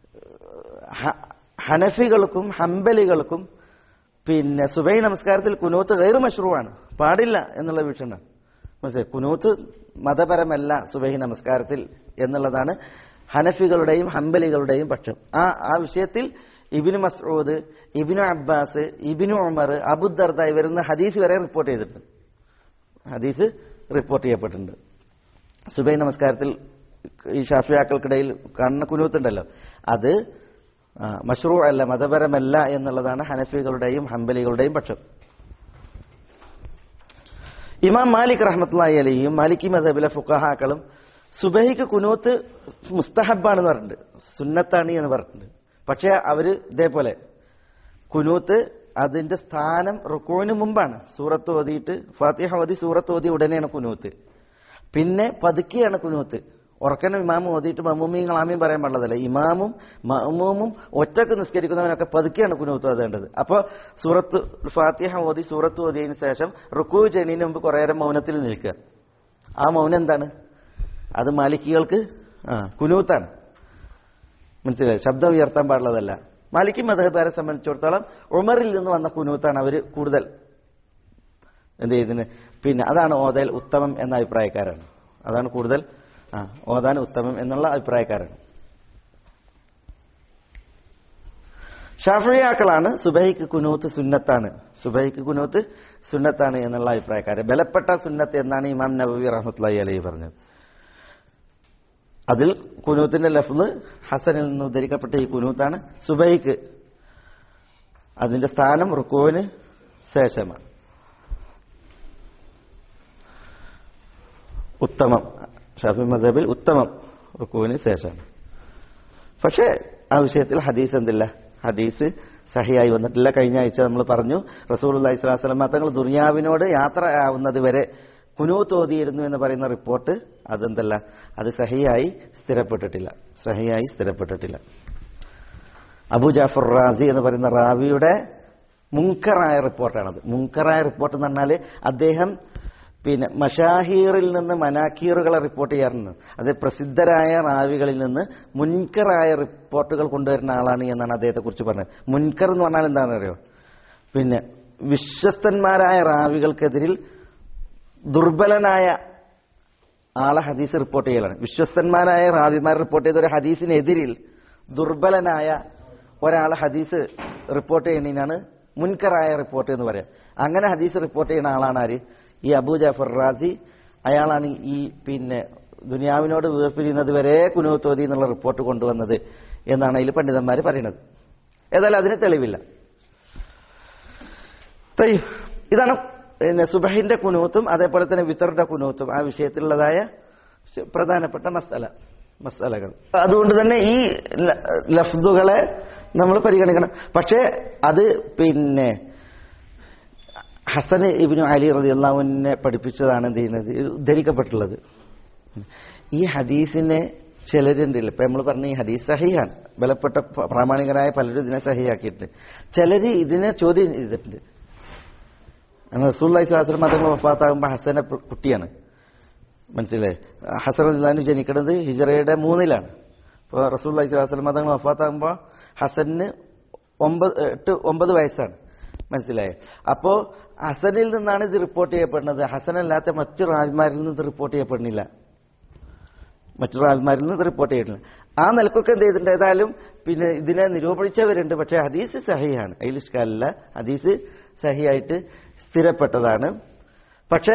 ഹനഫികൾക്കും ഹംബലികൾക്കും പിന്നെ സുബൈ നമസ്കാരത്തിൽ കുനൂത്ത് ഗൈർ മഷ്റൂവാണ് പാടില്ല എന്നുള്ള വീക്ഷണമാണ് മനസ്സിലായി കുനൂത്ത് മതപരമല്ല സുബൈ നമസ്കാരത്തിൽ എന്നുള്ളതാണ് ഹനഫികളുടെയും ഹംബലികളുടെയും പക്ഷം ആ ആ വിഷയത്തിൽ Ibn Masood Ibn Abbas Ibn Umar Abu Darda ഇവരുന്ന ഹദീസ് വരെ റിപ്പോർട്ട് ചെയ്തിട്ടുണ്ട് ഹദീസ് റിപ്പോർട്ട് ചെയ്യപ്പെട്ടിട്ടുണ്ട് സുബൈ നമസ്കാരത്തിൽ ഈ ഷാഫിയാക്കൾക്കിടയിൽ കാണുന്ന കുനൂത്തുണ്ടല്ലോ അത് മഷ്റൂ അല്ല മതപരമല്ല എന്നുള്ളതാണ് ഹനഫികളുടെയും ഹംബലികളുടെയും പക്ഷം ഇമാം മാലിക് റഹ്മത്തുള്ളി അലിയും മാലിക്കി മദബിലെ ഫുക്കഹാക്കളും സുബഹിക്ക് കുനൂത്ത് മുസ്തഹബാണെന്ന് പറഞ്ഞിട്ടുണ്ട് സുന്നത്താണ് എന്ന് പറഞ്ഞിട്ടുണ്ട് പക്ഷെ അവര് ഇതേപോലെ കുനൂത്ത് അതിന്റെ സ്ഥാനം റുക്കുവിന് മുമ്പാണ് സൂറത്ത് ഓതിയിട്ട് ഫാത്തിഹ ഓതി സൂറത്ത് ഓതി ഉടനെയാണ് കുനൂത്ത് പിന്നെ പതുക്കിയാണ് കുനൂത്ത് ഉറക്കനും ഇമാമും ഓതിയിട്ട് മമ്മൂമിയും കളാമിയും പറയാൻ പാടില്ലതല്ല ഇമാമും മമ്മൂമും ഒറ്റക്ക് നിസ്കരിക്കുന്നവനൊക്കെ പതുക്കെയാണ് കുനൂത്ത് ഓതേണ്ടത് അപ്പോൾ സൂറത്ത് ഫാത്തിഹ ഓതി സൂറത്ത് ഓതിയതിനു ശേഷം റുക്കു ചെയ്യുന്നതിന് മുമ്പ് കുറേ നേരം മൗനത്തിൽ നിൽക്കുക ആ മൗനം എന്താണ് അത് മാലിക്കികൾക്ക് ആ കുനൂത്താണ് മനസ്സിലായി ശബ്ദം ഉയർത്താൻ പാടുള്ളതല്ല മാലിക്കി മതഹബാരെ സംബന്ധിച്ചിടത്തോളം ഉമറിൽ നിന്ന് വന്ന കുനൂത്താണ് അവർ കൂടുതൽ എന്ത് ചെയ്യുന്നത് പിന്നെ അതാണ് ഓതൽ ഉത്തമം എന്ന അഭിപ്രായക്കാരാണ് അതാണ് കൂടുതൽ ആ ഓതാൻ ഉത്തമം എന്നുള്ള അഭിപ്രായക്കാരാണ് ഷാഫിയാക്കളാണ് സുബൈക്ക് കുനൂത്ത് സുന്നത്താണ് സുബൈക്ക് കുനൂത്ത് സുന്നത്താണ് എന്നുള്ള അഭിപ്രായക്കാര് ബലപ്പെട്ട സുന്നത്ത് എന്നാണ് ഇമാം നബവി റഹ്മത്തുള്ളി അലൈഹി പറഞ്ഞത് അതിൽ കുനൂത്തിന്റെ ലഫ്ല് ഹസനിൽ നിന്ന് ഉദ്ധരിക്കപ്പെട്ട ഈ കുനൂത്താണ് സുബൈക്ക് അതിന്റെ സ്ഥാനം റുക്കുവിന് ശേഷമാണ് ഉത്തമം ഷാഫി മദബിൽ ഉത്തമം റുക്കുവിന് ശേഷമാണ് പക്ഷേ ആ വിഷയത്തിൽ ഹദീസ് എന്തില്ല ഹദീസ് സഹിയായി വന്നിട്ടില്ല കഴിഞ്ഞ ആഴ്ച നമ്മൾ പറഞ്ഞു റസൂൽ അള്ളഹി സ്വലാസ്ലം തങ്ങൾ ദുർയാവിനോട് യാത്ര ആവുന്നത് വരെ കുനൂത്ത് ഓതിയിരുന്നു എന്ന് പറയുന്ന റിപ്പോർട്ട് അതെന്തല്ല അത് സഹിയായി സ്ഥിരപ്പെട്ടിട്ടില്ല സഹിയായി സ്ഥിരപ്പെട്ടിട്ടില്ല അബു ജാഫർ റാസി എന്ന് പറയുന്ന റാവിയുടെ മുങ്കറായ റിപ്പോർട്ടാണത് മുങ്കറായ റിപ്പോർട്ട് എന്ന് പറഞ്ഞാൽ അദ്ദേഹം പിന്നെ മഷാഹീറിൽ നിന്ന് മനാക്കീറുകളെ റിപ്പോർട്ട് ചെയ്യാറുണ്ട് അത് പ്രസിദ്ധരായ റാവികളിൽ നിന്ന് മുൻകറായ റിപ്പോർട്ടുകൾ കൊണ്ടുവരുന്ന ആളാണ് എന്നാണ് അദ്ദേഹത്തെ കുറിച്ച് പറഞ്ഞത് മുൻകർ എന്ന് പറഞ്ഞാൽ എന്താണെന്ന് അറിയോ പിന്നെ വിശ്വസ്തന്മാരായ റാവികൾക്കെതിരിൽ ദുർബലനായ ആളെ ഹദീസ് റിപ്പോർട്ട് ചെയ്യലാണ് വിശ്വസ്തന്മാരായ റാവിമാർ റിപ്പോർട്ട് ചെയ്ത ഒരു ഹദീസിനെതിരിൽ ദുർബലനായ ഒരാളെ ഹദീസ് റിപ്പോർട്ട് ചെയ്യുന്നതിനാണ് മുൻകറായ റിപ്പോർട്ട് എന്ന് പറയാം അങ്ങനെ ഹദീസ് റിപ്പോർട്ട് ചെയ്യുന്ന ആളാണ് ആര് ഈ അബൂ ജാഫർ റാസി അയാളാണ് ഈ പിന്നെ ദുനിയാവിനോട് വേർപിരിയുന്നത് വരെ കുനൂത്തോതി എന്നുള്ള റിപ്പോർട്ട് കൊണ്ടുവന്നത് എന്നാണ് അതിൽ പണ്ഡിതന്മാർ പറയുന്നത് ഏതായാലും അതിന് തെളിവില്ല തയ്യ്. ഇതാണ് പിന്നെ സുബഹിന്റെ കുനൂത്തും അതേപോലെ തന്നെ വിത്തറിന്റെ കുനൂത്തും ആ വിഷയത്തിലുള്ളതായ പ്രധാനപ്പെട്ട മസല മസലകൾ അതുകൊണ്ട് തന്നെ ഈ ല- ലഫ്ദുകളെ നമ്മൾ പരിഗണിക്കണം പക്ഷേ അത് പിന്നെ ഹസൻ ഇബിനു അലി റതി അള്ളാഹുവിനെ പഠിപ്പിച്ചതാണ് എന്ത് ചെയ്യുന്നത് ഉദ്ധരിക്കപ്പെട്ടുള്ളത് ഈ ഹദീസിനെ ചിലരുണ്ടല്ലോ ഇപ്പൊ നമ്മൾ പറഞ്ഞ ഈ ഹദീസ് സഹിയാണ് ബലപ്പെട്ട പ- പ്രാമാണികരായ പലരും ഇതിനെ സഹിയാക്കിയിട്ടുണ്ട് ചിലര് ഇതിനെ ചോദ്യം ചെയ്തിട്ടുണ്ട് റസൂല്ലി സ്വലാസ്ലം മതങ്ങൾ വഫാത്താകുമ്പോൾ ഹസനെ പ് കുട്ടിയാണ് മനസ്സിലായി ഹസൻ അള്ളഹാനു ജനിക്കുന്നത് ഹിജറയുടെ മൂന്നിലാണ് ഇപ്പോൾ റസൂല്ലി സ്വലാസ്ലം മതങ്ങൾ വഫാത്താകുമ്പോൾ ഹസന് ഒമ്പത് എട്ട് ഒമ്പത് വയസ്സാണ് മനസ്സിലായി അപ്പോ ഹസനിൽ നിന്നാണ് ഇത് റിപ്പോർട്ട് ചെയ്യപ്പെടുന്നത് ഹസനല്ലാത്ത മറ്റു റാവിമാരിൽ നിന്ന് ഇത് റിപ്പോർട്ട് ചെയ്യപ്പെടുന്നില്ല മറ്റു റാവിമാരിൽ നിന്ന് ഇത് റിപ്പോർട്ട് ചെയ്തിട്ടില്ല ആ നിലക്കൊക്കെ എന്ത് ചെയ്തിട്ടുണ്ട് ഏതായാലും പിന്നെ ഇതിനെ നിരൂപിച്ചവരുണ്ട് പക്ഷേ ഹദീസ് സഹിയാണ് അതിൽ ഇഷ്കാലില്ല ഹദീസ് സഹിയായിട്ട് സ്ഥിരപ്പെട്ടതാണ് പക്ഷേ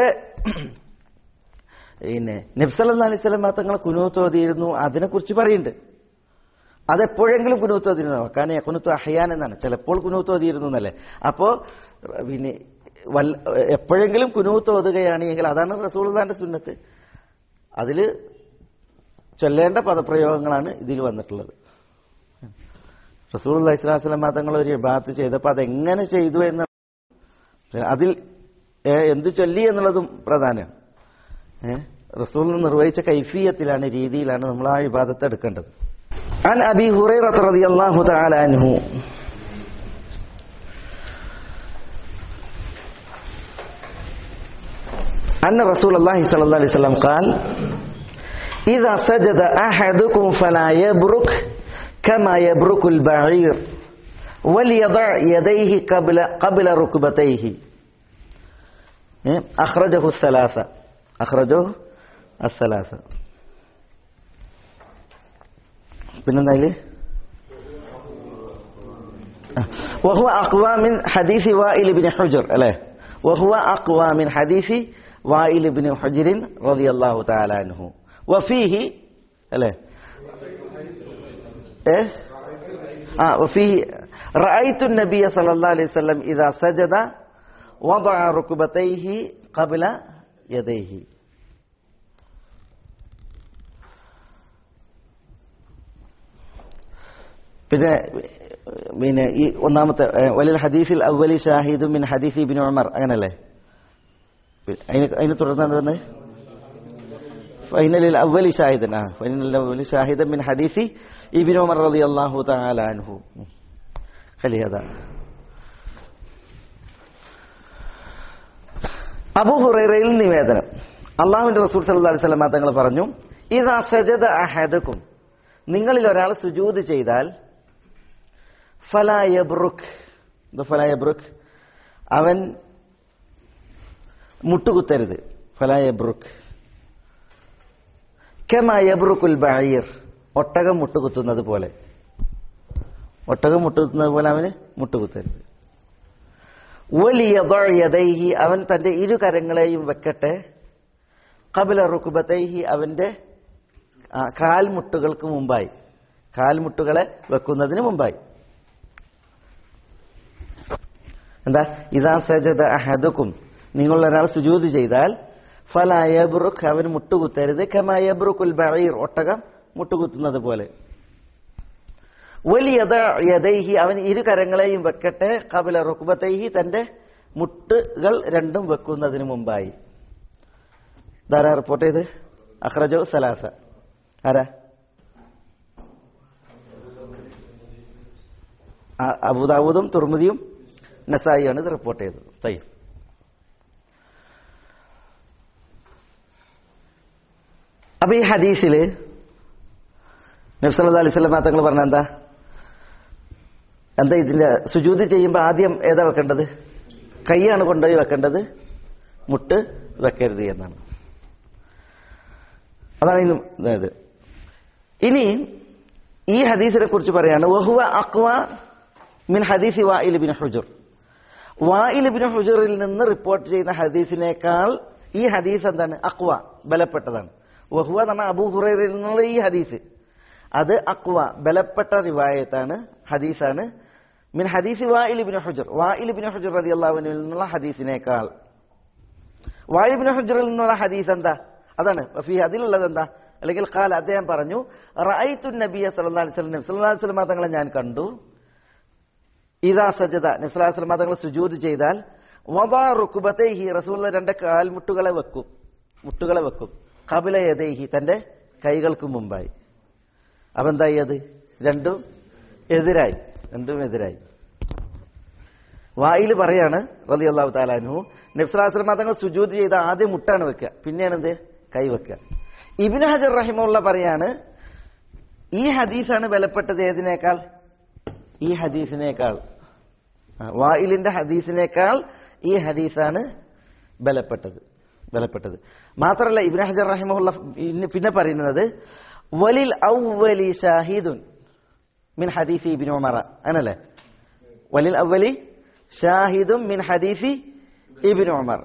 പിന്നെ നബ്സല്ലാ അലൈഹി സ്വലം തങ്ങൾ കുനൂത്ത് ഓതിയിരുന്നു അതിനെക്കുറിച്ച് പറയുന്നുണ്ട് അതെപ്പോഴെങ്കിലും കുനൂത്ത് ഓതിരുന്നു കാരണം കുനൂത്ത് അഹയാൻ എന്നാണ് ചിലപ്പോൾ കുനൂത്ത് ഓതിയിരുന്നു എന്നല്ലേ അപ്പോ പിന്നെ വല്ല എപ്പോഴെങ്കിലും കുനൂത്ത് ഓതുകയാണെങ്കിൽ അതാണ് റസൂൽദാന്റെ സുന്നത്ത് അതിൽ ചൊല്ലേണ്ട പദപ്രയോഗങ്ങളാണ് ഇതിൽ വന്നിട്ടുള്ളത് റസൂൽ അലൈഹിസ്ലാം തങ്ങൾ ഒരു ഇബാത്ത് ചെയ്തപ്പോൾ അതെങ്ങനെ ചെയ്തു എന്ന് അതിൽ ഏ, എന്ത് ചൊല്ലി എന്നുള്ളതും പ്രധാനമാണ് ഏഹ് റസൂൽ നിർവഹിച്ച കൈഫീയത്തിലാണ് രീതിയിലാണ് നമ്മൾ ആ ഇബാദത്ത് എടുക്കേണ്ടത് عن أبي هريرة رضي الله تعالى عنه أن رسول الله صلى الله عليه وسلم قال إذا سجد أحدكم فلا يبرك كما يبرك البعير وليضع يديه قبل قبل ركبتيه إيه؟ أخرجه الثلاثة أخرجه الثلاثة പിന്നെന്തായാല് وهو أقوى من حديث وائل بن حجر ألا وهو أقوى من حديث وائل بن حجر رضي الله تعالى عنه وفيه ألا إيش آه وفيه رأيت النبي صلى الله عليه وسلم إذا سجد وضع ركبتيه قبل يديه പിന്നെ പിന്നെ ഈ ഒന്നാമത്തെ ഏ, വലിൽ ഹദീസിൽ അവലി ഷാഹിദും മിൻ ഹദീസ് ഇബിൻ ഉമർ അങ്ങനല്ലേ പി- അതിന് അതിന് തുടർന്ന് എന്താ പറഞ്ഞത് ഫൈനലിൽ അവലി ഷാഹിദൻ ആ ഫൈനലിൽ അവലി ഷാഹിദൻ മിൻ ഹദീസി ഇബിൻ ഉമർ റളിയല്ലാഹു തആല അൻഹു ഖലി ഹദാ അബൂ ഹുറൈറയിൽ നിവേദനം അള്ളാഹുവിന്റെ റസൂൽ സല്ലല്ലാഹു അലൈഹി വസല്ലം തങ്ങൾ പറഞ്ഞു ഇദാ സജദ അഹദകും നിങ്ങളിൽ ഒരാൾ സുജൂദ് ചെയ്താൽ ഫലാ യബ്റുക് ഇത് ഫലാ യബ്റുക് അവൻ മുട്ടുകുത്തരുത് ഫലാ യബ്റുക് കമാ യബ്റുക്കുൽ ബഈർ ഒട്ടകം മുട്ടുകുത്തുന്നത് പോലെ ഒട്ടകം മുട്ടുകുത്തുന്നത് പോലെ അവന് മുട്ടുകുത്തരുത് വലിയ യദൈഹി അവൻ തന്റെ ഇരു കരങ്ങളെയും വെക്കട്ടെ കബല റുക്കുബത്തൈഹി അവന്റെ ആ, കാൽമുട്ടുകൾക്ക് മുമ്പായി കാൽമുട്ടുകളെ വെക്കുന്നതിന് മുമ്പായി എന്താ ഇതാ സജദ അഹദുക്കും നിങ്ങൾ ഒരാൾ സുജൂത് ചെയ്താൽ ഫലായബ്രുഖ് അവൻ മുട്ടുകുത്തരുത് കമായബ്രുക്കുൽ ബഈർ ഒട്ടകം മുട്ടുകുത്തുന്നത് പോലെ വലിയ യദൈഹി അവൻ ഇരു കരങ്ങളെയും വെക്കട്ടെ കബല റുക്ബത്തൈഹി തന്റെ മുട്ടുകൾ രണ്ടും വെക്കുന്നതിന് മുമ്പായി ധാരാ റിപ്പോർട്ട് ചെയ്ത് അഖ്റജോ സലാസ ആരാ ആ- അബൂദാവൂദും തുർമുദിയും നസായിയാണ് ഇത് റിപ്പോർട്ട് ചെയ്തത് തയ്യം അപ്പൊ ഈ ഹദീസില് നബ്സല്ലാ അലൈഹി സ്വലം തങ്ങൾ പറഞ്ഞ എന്താ എന്താ ഇതിന്റെ സുജൂത് ചെയ്യുമ്പോൾ ആദ്യം ഏതാ വെക്കേണ്ടത് കൈയാണ് കൊണ്ടുപോയി വെക്കേണ്ടത് മുട്ട് വെക്കരുത് എന്നാണ് അതാണ് ഇന്ന് ഇത് ഇനി ഈ ഹദീസിനെ കുറിച്ച് പറയാണ് വഹുവ അക്വ മിൻ ഹദീസി വായിൽ ബിൻ ഹുജുർ വായിൽ ബിൻ ഹുജുറിൽ നിന്ന് റിപ്പോർട്ട് ചെയ്യുന്ന ഹദീസിനേക്കാൾ ഈ ഹദീസ് എന്താണ് അക്വ ബലപ്പെട്ടതാണ് വഹുവ എന്ന് പറഞ്ഞാൽ അബൂ ഹുറൈറിൽ നിന്നുള്ള ഈ ഹദീസ് അത് അക്വ ബലപ്പെട്ട റിവായത്താണ് ഹദീസാണ് മിൻ ഹദീസി വായിൽ ബിൻ ഹുജുർ വായിൽ ബിൻ ഹുജുർ റതി അള്ളാഹുവിനിൽ നിന്നുള്ള ഹദീസിനേക്കാൾ വായിൽ ബിൻ ഹുജുറിൽ നിന്നുള്ള ഹദീസ് എന്താ അതാണ് ഫി അതിലുള്ളത് എന്താ അല്ലെങ്കിൽ കാൽ അദ്ദേഹം പറഞ്ഞു റഅയ്തു നബിയ സല്ലല്ലാഹു അലൈഹി വസല്ലം സല്ലല്ലാഹു അലൈഹി വസല്ലം തങ്ങളെ ഞാൻ കണ്ടു ഇദാ സജദ നബി സല്ലല്ലാഹു അലൈഹി വസല്ലം തങ്ങൾ സുജൂദ് ചെയ്താൽ വദാ റുക്ബതൈഹി റസൂലുള്ള രണ്ട് കാൽമുട്ടുകളെ വെക്കും മുട്ടുകളെ വെക്കും ഖബല യദൈഹി തന്റെ കൈകൾക്ക് മുമ്പായി അപ്പൊ എന്തായി അത് രണ്ടും എതിരായി രണ്ടും എതിരായി വായിൽ പറയാണ് റലി അള്ളാഹു താലാനു നബ്സലാസ്ലമ തങ്ങൾ സുജൂത് ചെയ്ത ആദ്യം മുട്ടാണ് വെക്കുക പിന്നെയാണ് എന്ത് കൈ വെക്കുക ഇബിന് ഹജർ റഹിമുള്ള പറയാണ് ഈ ഹദീസാണ് ബലപ്പെട്ടത് ഏതിനേക്കാൾ ഈ ഹദീസിനേക്കാൾ ആ, വായിലിന്റെ ഹദീസിനേക്കാൾ ഈ ഹദീസാണ് ബലപ്പെട്ടത് ബലപ്പെട്ടത് മാത്രമല്ല ഇബിൻ ഹജർ റഹിമുള്ള പിന്നെ പറയുന്നത് വലിൽ ഔവലി ഷാഹിദുൻ മിൻ ഹദീസി ഇബിൻ ഉമറ അങ്ങനല്ലേ വലിൽ അവലി ഷാഹിദും മിൻ ഹദീസി ഇബിൻ ഉമർ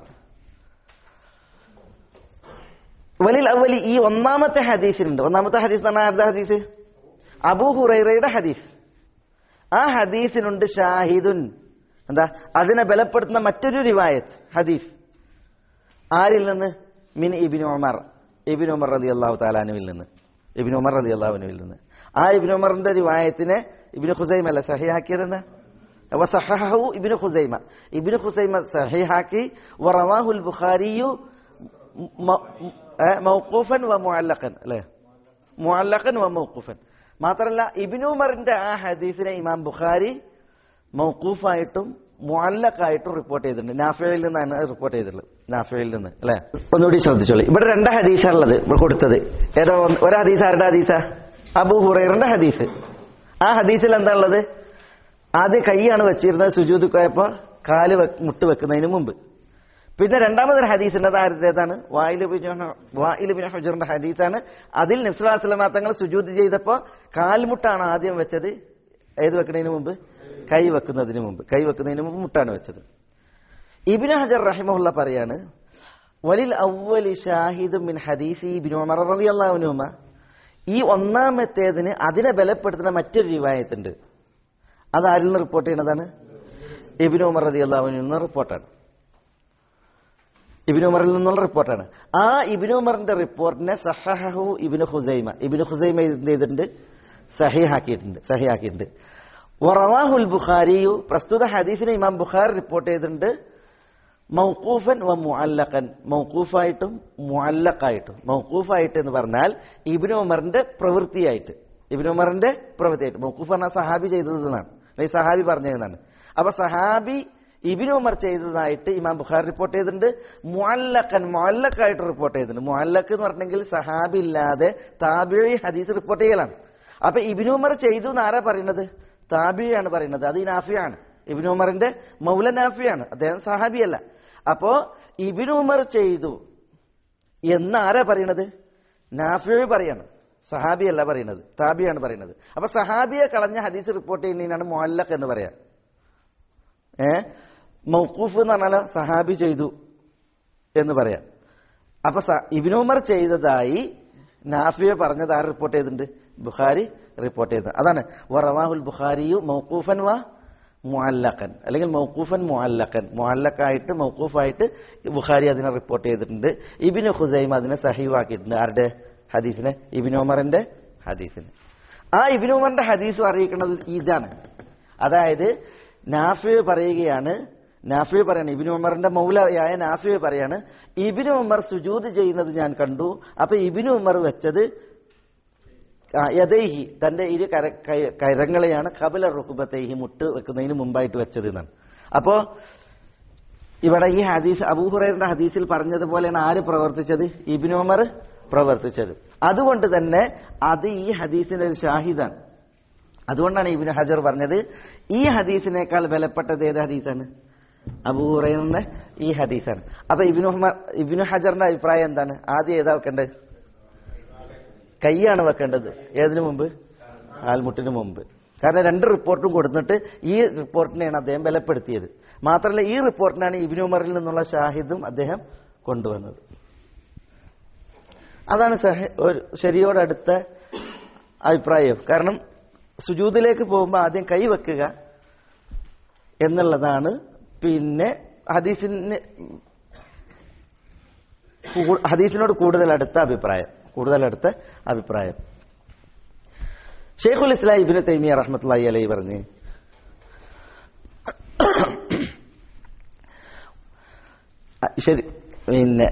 വലിൽ അവലി ഈ ഒന്നാമത്തെ ഹദീസിലുണ്ട് ഒന്നാമത്തെ ഹദീസ് എന്ന് പറഞ്ഞാൽ ആരുടെ ഹദീസ് അബൂ ഹുറൈറയുടെ ഹദീസ് ആ ഹദീസിനുണ്ട് ഷാഹിദുൻ എന്താ അതിനെ ബലപ്പെടുത്തുന്ന മറ്റൊരു റിവായത്ത് ഹദീസ് ആരിൽ നിന്ന് മിൻ ഇബിൻ ഉമർ ഇബിൻ ഉമർ റതി അള്ളാഹു താലാനുവിൽ നിന്ന് ഇബിൻ ഉമർ റതി അള്ളാഹുനുവിൽ നിന്ന് ആ ഇബിൻ ഉമറിന്റെ റിവായത്തിനെ ഇബിന് ഖുസൈമ അല്ല സഹിഹാക്കിയതെന്ന് വസഹഹു ഇബ്നു ഖുസൈമ ഇബ്നു ഖുസൈമ സഹിഹാക്കി വറവാഹുൽ ബുഖാരിയു മ- ഏ, മൗഖൂഫൻ വ മുഅല്ലഖൻ അല്ലേ മുഅല്ലഖൻ വ മൗഖൂഫൻ മാത്രമല്ല ഇബ്നു ഉമറിന്റെ ആ ഹദീസിനെ ഇമാം ബുഖാരി മൗഖൂഫായിട്ടും മുഅല്ലഖായിട്ടും റിപ്പോർട്ട് ചെയ്തിട്ടുണ്ട് നാഫിയിൽ നിന്നാണ് റിപ്പോർട്ട് ചെയ്തിട്ടുള്ളത് നാഫിയിൽ നിന്ന് അല്ലേ ഒന്നുകൂടി ശ്രദ്ധിച്ചോളൂ ഇവിടെ രണ്ട് ഹദീസാണുള്ളത് ഇവിടെ കൊടുത്തത് ഏതോ ഒന്ന്- ഒരു ഹദീസ് ആരുടെ ഹദീസാ അബൂ ഹുറൈറിന്റെ ഹദീസ് ആ ഹദീസിൽ എന്താ ഉള്ളത് ആദ്യം കൈയാണ് വെച്ചിരുന്നത് സുജൂത് പോയപ്പോ കാല് വെക്ക് മുട്ട് വെക്കുന്നതിന് മുമ്പ് പിന്നെ രണ്ടാമതൊരു ഹദീസ് ഉണ്ട് അത് ആരുടേതാണ് വായിൽ വായിൽ ബിൻ ഹുജറിന്റെ ഹദീസാണ് അതിൽ നിസ്ലാസ്ലമ തങ്ങൾ സുജൂത് ചെയ്തപ്പോ കാൽമുട്ടാണ് ആദ്യം വെച്ചത് ഏത് വെക്കുന്നതിന് മുമ്പ് കൈ വെക്കുന്നതിന് മുമ്പ് കൈ വെക്കുന്നതിന് മുമ്പ് മുട്ടാണ് വെച്ചത് ഇബിന് ഹജർ റഹിമുള്ള പറയാണ് വലിൽ അവലി ഷാഹിദ് മിൻ ഹദീസി ഇബ്നു ഉമർ റളിയല്ലാഹു അൻഹുമ ഈ ഒന്നാമത്തേതിന് അതിനെ ബലപ്പെടുത്തുന്ന മറ്റൊരു റിവായത്തുണ്ട് അത് ആരിൽ നിന്ന് റിപ്പോർട്ട് ചെയ്യുന്നതാണ് ഇബിന് ഉമർ റതി അള്ളാഹുവിൽ നിന്ന് റിപ്പോർട്ടാണ് ഇബിന് ഉമറിൽ നിന്നുള്ള റിപ്പോർട്ടാണ് ആ ഇബിന് ഉമറിന്റെ റിപ്പോർട്ടിനെ സഹഹു ഇബിന് ഹുസൈമ ഇബിന് ഹുസൈമ എന്ത് ചെയ്തിട്ടുണ്ട് സഹിഹാക്കിയിട്ടുണ്ട് സഹിഹാക്കിയിട്ടുണ്ട് വറവാഹുൽ ബുഖാരിയു പ്രസ്തുത ഹദീസിനെ ഇമാം ബുഖാരി റിപ്പോർട്ട് ചെയ്തിട്ടുണ്ട് മൗക്കൂഫൻ വ മുഅല്ലഖൻ മൗക്കൂഫായിട്ടും മുഅല്ലഖായിട്ടും മൗക്കൂഫായിട്ട് എന്ന് പറഞ്ഞാൽ ഇബ്നു ഉമറിന്റെ പ്രവൃത്തിയായിട്ട് ഇബ്നു ഉമറിന്റെ പ്രവൃത്തിയായിട്ട് മൗക്കൂഫ് പറഞ്ഞാൽ സഹാബി ചെയ്തതെന്നാണ് അല്ലെങ്കിൽ സഹാബി പറഞ്ഞതെന്നാണ് അപ്പൊ സഹാബി ഇബിനു ഉമർ ചെയ്തതായിട്ട് ഇമാം ബുഖാർ റിപ്പോർട്ട് ചെയ്തിട്ടുണ്ട് മുഅല്ലഖൻ മുഅല്ലഖായിട്ട് റിപ്പോർട്ട് ചെയ്തിട്ടുണ്ട് മുഅല്ലഖ് എന്ന് പറഞ്ഞെങ്കിൽ സഹാബി ഇല്ലാതെ താബിഴി ഹദീസ് റിപ്പോർട്ട് ചെയ്യലാണ് അപ്പൊ ഇബിനു ഉമർ ചെയ്തു എന്ന് ആരാ പറയുന്നത് താബിയാണ് പറയുന്നത് അത് ഈ നാഫിയാണ് ഇബിനു ഉമറിന്റെ മൗല നാഫിയാണ് അദ്ദേഹം സഹാബിയല്ല അപ്പോ ഇബിനു ഉമർ ചെയ്തു എന്ന് ആരാ പറയണത് നാഫിയ പറയാണ് സഹാബിയല്ല പറയുന്നത് താബിയാണ് പറയുന്നത് അപ്പൊ സഹാബിയെ കളഞ്ഞ ഹദീസ് റിപ്പോർട്ട് ചെയ്യുന്നതിനാണ് മുഅല്ലഖ് എന്ന് പറയാ ഏ മൗക്കൂഫ് എന്ന് പറഞ്ഞാലോ സഹാബി ചെയ്തു എന്ന് പറയാം അപ്പൊ സ- ഇബ്നു ഉമർ ചെയ്തതായി നാഫിയ പറഞ്ഞത് ആര് റിപ്പോർട്ട് ചെയ്തിട്ടുണ്ട് ബുഖാരി റിപ്പോർട്ട് ചെയ്തത് അതാണ് വറവാഹുൽ ബുഖാരിയു മൗക്കൂഫൻ വ മുഅല്ലഖൻ അല്ലെങ്കിൽ മൗക്കൂഫൻ മുഅല്ലഖൻ മുഅല്ലഖായിട്ട് മൗക്കൂഫായിട്ട് ബുഖാരി അതിനെ റിപ്പോർട്ട് ചെയ്തിട്ടുണ്ട് ഇബിന് ഹുസൈം അതിനെ സഹീവാക്കിയിട്ടുണ്ട് ആരുടെ ഹദീസിനെ ഇബിന് ഉമറിന്റെ ഹദീസിന് ആ ഇബിന് ഉമറിന്റെ ഹദീസ് അറിയിക്കുന്നത് ഇതാണ് അതായത് നാഫി പറയുകയാണ് നാഫി പറയാണ് ഇബിനു ഉമറിന്റെ മൗലയായ നാഫി പറയാണ് ഇബിനു ഉമർ സുജൂദ് ചെയ്യുന്നത് ഞാൻ കണ്ടു അപ്പൊ ഇബിനു ഉമർ വെച്ചത് ആ, യദൈഹി തന്റെ ഇരു കര കൈ- കരങ്ങളെയാണ് കബല റുക്കുബത്തേഹി മുട്ട് വെക്കുന്നതിന് മുമ്പായിട്ട് വെച്ചത് എന്നാണ് അപ്പോ ഇവിടെ ഈ ഹദീസ് അബൂഹുറൈറിന്റെ ഹദീസിൽ പറഞ്ഞതുപോലെയാണ് ആര് പ്രവർത്തിച്ചത് ഇബിനു ഉമർ പ്രവർത്തിച്ചത് അതുകൊണ്ട് തന്നെ അത് ഈ ഹദീസിന്റെ ഒരു ഷാഹിദാണ് അതുകൊണ്ടാണ് ഇബിന് ഹജർ പറഞ്ഞത് ഈ ഹദീസിനേക്കാൾ ബലപ്പെട്ടത് ഏത് ഹദീസാണ് അബൂഹുറൈറിന്റെ ഈ ഹദീസാണ് അപ്പൊ ഇബിനു ഉമർ ഇബിനു ഹജറിന്റെ അഭിപ്രായം എന്താണ് ആദ്യം ഏതാ വെക്കേണ്ടത് കൈയാണ് വെക്കേണ്ടത് ഏതിനു മുമ്പ് ആൽമുട്ടിന് മുമ്പ് കാരണം രണ്ട് റിപ്പോർട്ടും കൊടുത്തിട്ട് ഈ റിപ്പോർട്ടിനെയാണ് അദ്ദേഹം ബലപ്പെടുത്തിയത് മാത്രമല്ല ഈ റിപ്പോർട്ടിനാണ് ഇബിനു ഉമറിൽ നിന്നുള്ള ഷാഹിദും അദ്ദേഹം കൊണ്ടുവന്നത് അതാണ് സഹ- ഒരു ശരിയോടടുത്ത അഭിപ്രായം കാരണം സുജൂദിലേക്ക് പോകുമ്പോൾ ആദ്യം കൈ വെക്കുക എന്നുള്ളതാണ് പിന്നെ ഹദീസിന് കൂ- ഹദീസിനോട് കൂടുതൽ അടുത്ത അഭിപ്രായം കൂടുതൽ അടുത്ത അഭിപ്രായം ഷെയ്ഖുൽ ഇസ്ലാം ഇബിന് തൈമിയ റഹ്മത്തുള്ളി അലൈ പറഞ്ഞ് ശരി പിന്നെ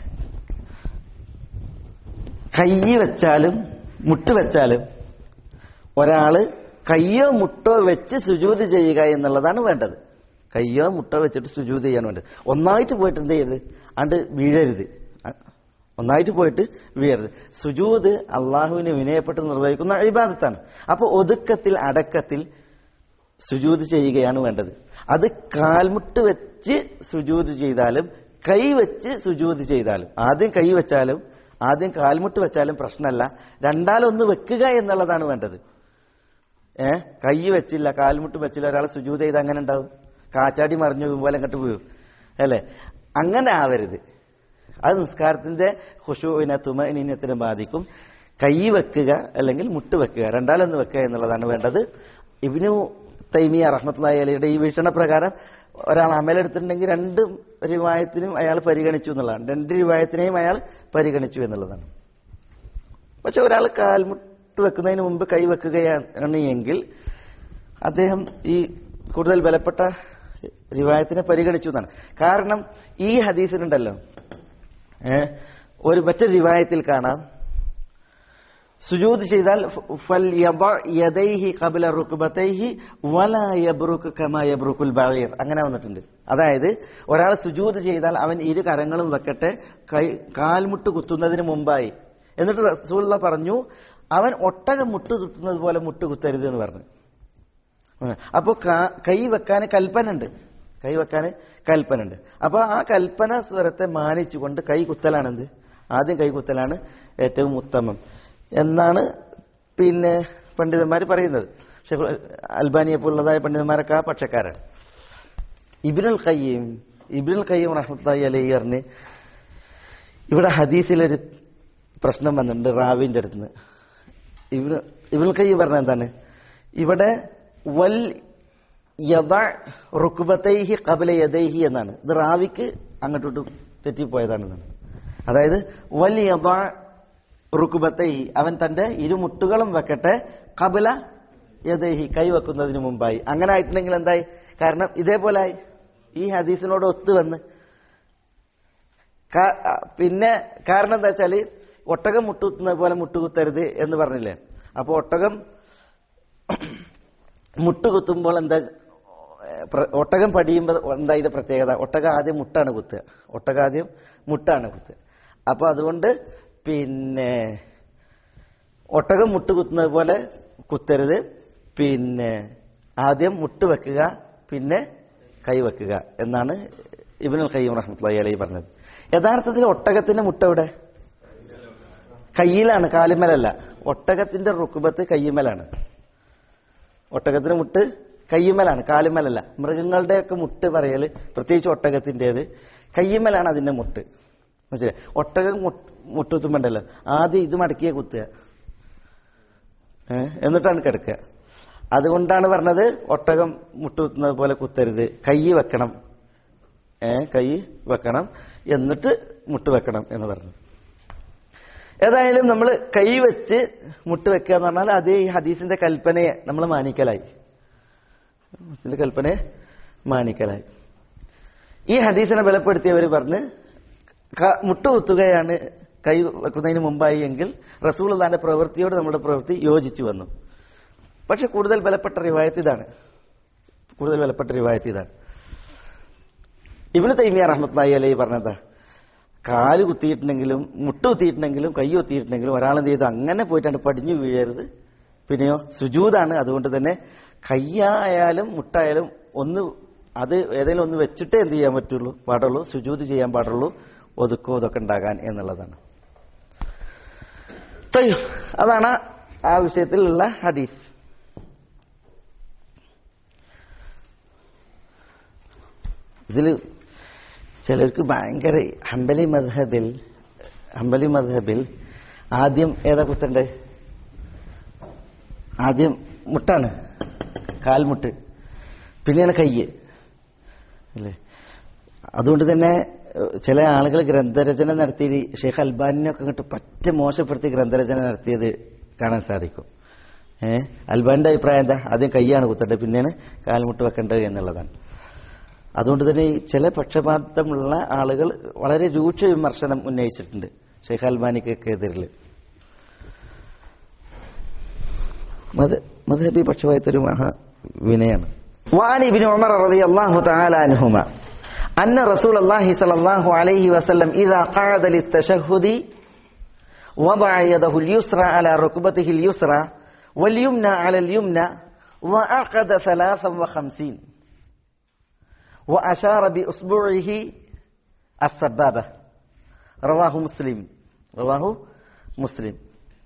കൈ വെച്ചാലും മുട്ട് വെച്ചാലും ഒരാള് കയ്യോ മുട്ടോ വെച്ച് സുജൂത് ചെയ്യുക എന്നുള്ളതാണ് വേണ്ടത് കയ്യോ മുട്ടോ വെച്ചിട്ട് സുജൂത് ചെയ്യാൻ വേണ്ടത് ഒന്നായിട്ട് പോയിട്ട് എന്ത് ചെയ്യരുത് അണ്ട് വീഴരുത് അ- ഒന്നായിട്ട് പോയിട്ട് വീഴരുത് സുജൂത് അള്ളാഹുവിനെ വിനയപ്പെട്ട് നിർവഹിക്കുന്ന ഇബാദത്താണ് അപ്പൊ ഒതുക്കത്തിൽ അടക്കത്തിൽ സുജൂത് ചെയ്യുകയാണ് വേണ്ടത് അത് കാൽമുട്ട് വെച്ച് സുജൂത് ചെയ്താലും കൈ വെച്ച് സുജൂത് ചെയ്താലും ആദ്യം കൈ വെച്ചാലും ആദ്യം കാൽമുട്ട് വെച്ചാലും പ്രശ്നമല്ല രണ്ടാലൊന്ന് വെക്കുക എന്നുള്ളതാണ് വേണ്ടത് ഏ കൈ വെച്ചില്ല കാൽമുട്ട് വെച്ചില്ല ഒരാൾ സുജൂത് ചെയ്ത് അങ്ങനെ ഉണ്ടാവും കാറ്റാടി മറിഞ്ഞു പോലെ അങ്ങോട്ട് വീഴും അല്ലേ അങ്ങനെ ആവരുത് അത് നിസ്കാരത്തിന്റെ ഹുഷുവിനെ തുമനിനത്തിനെ ബാധിക്കും കൈ വെക്കുക അല്ലെങ്കിൽ മുട്ട് വെക്കുക രണ്ടാലൊന്ന് വെക്കുക എന്നുള്ളതാണ് വേണ്ടത് ഇബിനു തൈമിയ റഹ്മത്തുള്ളാഹി അലിയുടെ ഈ വീക്ഷണപ്രകാരം ഒരാൾ അമലെടുത്തിട്ടുണ്ടെങ്കിൽ രണ്ട് റിവായത്തിനും അയാൾ പരിഗണിച്ചു എന്നുള്ളതാണ് രണ്ട് റിവായത്തിനെയും അയാൾ പരിഗണിച്ചു എന്നുള്ളതാണ് പക്ഷെ ഒരാൾ കാൽമുട്ട് വെക്കുന്നതിന് മുമ്പ് കൈ വെക്കുകയാണ് എങ്കിൽ അദ്ദേഹം ഈ കൂടുതൽ ബലപ്പെട്ട റിവായത്തിനെ പരിഗണിച്ചു എന്നാണ് കാരണം ഈ ഹദീസിനുണ്ടല്ലോ ഏ, ഒരു മറ്റൊരു റിവായത്തിൽ കാണാം സുജൂദ് ചെയ്താൽ ഫൽ യദ യദൈഹി ഖബല റുക്ബതൈഹി വലാ യബ്റുക് കമാ യബ്റുകുൽ ബഈർ അങ്ങനെ വന്നിട്ടുണ്ട് അതായത് ഒരാൾ സുജൂദ് ചെയ്താൽ അവൻ ഇരു കരങ്ങളും വെക്കട്ടെ കൈ കാൽമുട്ട് കുത്തുന്നതിന് മുമ്പായി എന്നിട്ട് റസൂലുള്ള പറഞ്ഞു അവൻ ഒട്ടകം മുട്ട് കുത്തുന്നത് പോലെ മുട്ട് കുത്തരുത് എന്ന് പറഞ്ഞു അപ്പോ കൈ വെക്കാൻ കൽപ്പന ഉണ്ട് കൈ വെക്കാൻ കൽപ്പന ഉണ്ട് അപ്പൊ ആ കൽപ്പന സ്വരത്തെ മാനിച്ചുകൊണ്ട് കൈ കുത്തലാണെന്ത് ആദ്യം കൈ കുത്തലാണ് ഏറ്റവും ഉത്തമം എന്നാണ് പിന്നെ പണ്ഡിതന്മാർ പറയുന്നത് പക്ഷെ അൽബാനിയെ പോലുള്ളതായ പണ്ഡിതന്മാരൊക്കെ ആ പക്ഷക്കാരാണ് ഇബിനുൽ കയ്യം ഇബിനുൽ കയ്യം റഹ്മത്തായി അലൈ പറഞ്ഞ് ഇവിടെ ഹദീസിലൊരു പ്രശ്നം വന്നിട്ടുണ്ട് റാവിന്റെ അടുത്തുനിന്ന് ഇബിന് ഇബിനുൽ കയ്യം പറഞ്ഞ എന്താണ് ഇവിടെ വൽ യദ റുക്കുബത്തൈഹി കബല യദൈഹി എന്നാണ് ഇത് റാവിക്ക് അങ്ങോട്ടോട്ട് തെറ്റിപ്പോയതാണ് എന്നാണ് അതായത് വൽ യദ റുക്കുബത്തെ അവൻ തന്റെ ഇരുമുട്ടുകളും വെക്കട്ടെ കബല യദേഹി കൈവെക്കുന്നതിന് മുമ്പായി അങ്ങനെ ആയിട്ടുണ്ടെങ്കിൽ എന്തായി കാരണം ഇതേപോലെ ആയി ഈ ഹദീസിനോട് ഒത്തുവന്ന് കാ- ആ, പിന്നെ കാരണം എന്താ വെച്ചാല് ഒട്ടകം മുട്ടുകുത്തുന്ന പോലെ മുട്ടുകുത്തരുത് എന്ന് പറഞ്ഞില്ലേ അപ്പൊ ഒട്ടകം മുട്ടുകുത്തുമ്പോൾ എന്താ ഏഹ്, പ്ര- ഒട്ടകം പടിയുമ്പോൾ എന്താ ഇതിന്റെ പ്രത്യേകത ഒട്ടകം ആദ്യം മുട്ടാണ് കുത്തുക ഒട്ടകം ആദ്യം മുട്ടാണ് കുത്തുക അപ്പൊ അതുകൊണ്ട് പിന്നെ ഒട്ടകം മുട്ട് കുത്തുന്നത് പോലെ കുത്തരുത് പിന്നെ ആദ്യം മുട്ട് വെക്കുക പിന്നെ കൈ വെക്കുക എന്നാണ് ഇബിനുൽ ഖയ്യം റഹ്മത്തുള്ളാഹി അലൈഹി പറഞ്ഞത് യഥാർത്ഥത്തിൽ ഒട്ടകത്തിന്റെ മുട്ട എവിടെ കയ്യിലാണ് കാലുമലല്ല ഒട്ടകത്തിന്റെ റുക്കുബത്ത് കയ്യുമലാണ് ഒട്ടകത്തിന്റെ മുട്ട് കയ്യുമലാണ് കാലുമലല്ല മൃഗങ്ങളുടെയൊക്കെ മുട്ട് പറയല് പ്രത്യേകിച്ച് ഒട്ടകത്തിൻ്റെത് കയ്യുമലാണ് അതിന്റെ മുട്ട് മനസ്സിലായി ഒട്ടകം മുട്ട്- മുട്ടുത്തുമ്പോണ്ടല്ലോ ആദ്യം ഇത് മടക്കിയ കുത്തുക ഏ? എന്നിട്ടാണ് കിടക്കുക അതുകൊണ്ടാണ് പറഞ്ഞത് ഒട്ടകം മുട്ടുകുത്തുന്നത് പോലെ കുത്തരുത് കൈ വെക്കണം ഏ കൈ വെക്കണം എന്നിട്ട് മുട്ട് വെക്കണം എന്ന് പറഞ്ഞു ഏതായാലും നമ്മൾ കൈ വെച്ച് മുട്ട് വെക്കുക എന്ന് പറഞ്ഞാൽ അത് ഈ ഹദീസിന്റെ കൽപ്പനയെ നമ്മൾ മാനിക്കലായി ഹദീസിന്റെ കൽപ്പനയെ മാനിക്കലായി ഈ ഹദീസിനെ ബലപ്പെടുത്തിയവർ പറഞ്ഞ് ക- മുട്ട് കുത്തുകയാണ് കൈ വെക്കുന്നതിന് മുമ്പായി എങ്കിൽ റസൂൾ താന്റെ പ്രവൃത്തിയോട് നമ്മുടെ പ്രവൃത്തി യോജിച്ചു വന്നു പക്ഷെ കൂടുതൽ ബലപ്പെട്ട റിവായത്ത് ഇതാണ് കൂടുതൽ ബലപ്പെട്ട റിവായത്ത് ഇതാണ് ഇവന് തൈമിയ റഹ്മത്ലായി അലൈ പറഞ്ഞതാ കാല് കുത്തിയിട്ടുണ്ടെങ്കിലും മുട്ട് കുത്തിയിട്ടുണ്ടെങ്കിലും കൈ കുത്തിയിട്ടുണ്ടെങ്കിലും ഒരാളെന്ത് ചെയ്ത് അങ്ങനെ പോയിട്ടാണ് പടിഞ്ഞു വീഴരുത് പിന്നെയോ സുജൂതാണ് അതുകൊണ്ട് തന്നെ കയ്യായാലും മുട്ടായാലും ഒന്ന് അത് ഏതെങ്കിലും ഒന്ന് വെച്ചിട്ടേ എന്ത് ചെയ്യാൻ പറ്റുള്ളൂ പാടുള്ളൂ സുജൂത് ചെയ്യാൻ പാടുള്ളൂ ഒതുക്കോ ഇതൊക്കെ ഉണ്ടാകാൻ എന്നുള്ളതാണ് തയ്യോ അതാണ് ആ വിഷയത്തിലുള്ള ഹദീസ് ഇതിൽ ചിലർക്ക് ഭയങ്കര ഹംബലി മദ്ഹബിൽ ഹംബലി മദ്ഹബിൽ ആദ്യം ഏതാ കുത്തണ്ടേ ആദ്യം മുട്ടാണ് കാൽമുട്ട് പിന്നെയാണ് കയ്യ് അല്ലേ അതുകൊണ്ട് തന്നെ ഏഹ്, ചില ആളുകൾ ഗ്രന്ഥരചന നടത്തി ഷെയ്ഖ് അൽബാനിനൊക്കെ ഇങ്ങോട്ട് പറ്റ മോശപ്പെടുത്തി ഗ്രന്ഥരചന നടത്തിയത് കാണാൻ സാധിക്കും ഏഹ് അൽബാന്റെ അഭിപ്രായം എന്താ ആദ്യം കൈയാണ് കുത്തേണ്ടത് പിന്നെയാണ് കാൽമുട്ട് വെക്കേണ്ടത് എന്നുള്ളതാണ് അതുകൊണ്ട് തന്നെ ഈ ചില പക്ഷപാതമുള്ള ആളുകൾ വളരെ രൂക്ഷ വിമർശനം ഉന്നയിച്ചിട്ടുണ്ട് ഷെയ്ഖ് അൽബാനിക്കൊക്കെ എതിരിൽ മധബി പക്ഷപാതത്തൊരു മഹാ വിനയാണ് وعن ابن عمر رضي الله تعالى عنهما أن رسول الله صلى الله عليه وسلم إذا قعد للتشهد وضع يده اليسرى على ركبته اليسرى واليمنى على اليمنى وعقد ثلاثا وخمسين وأشار بإصبعه السبابة رواه مسلم رواه مسلم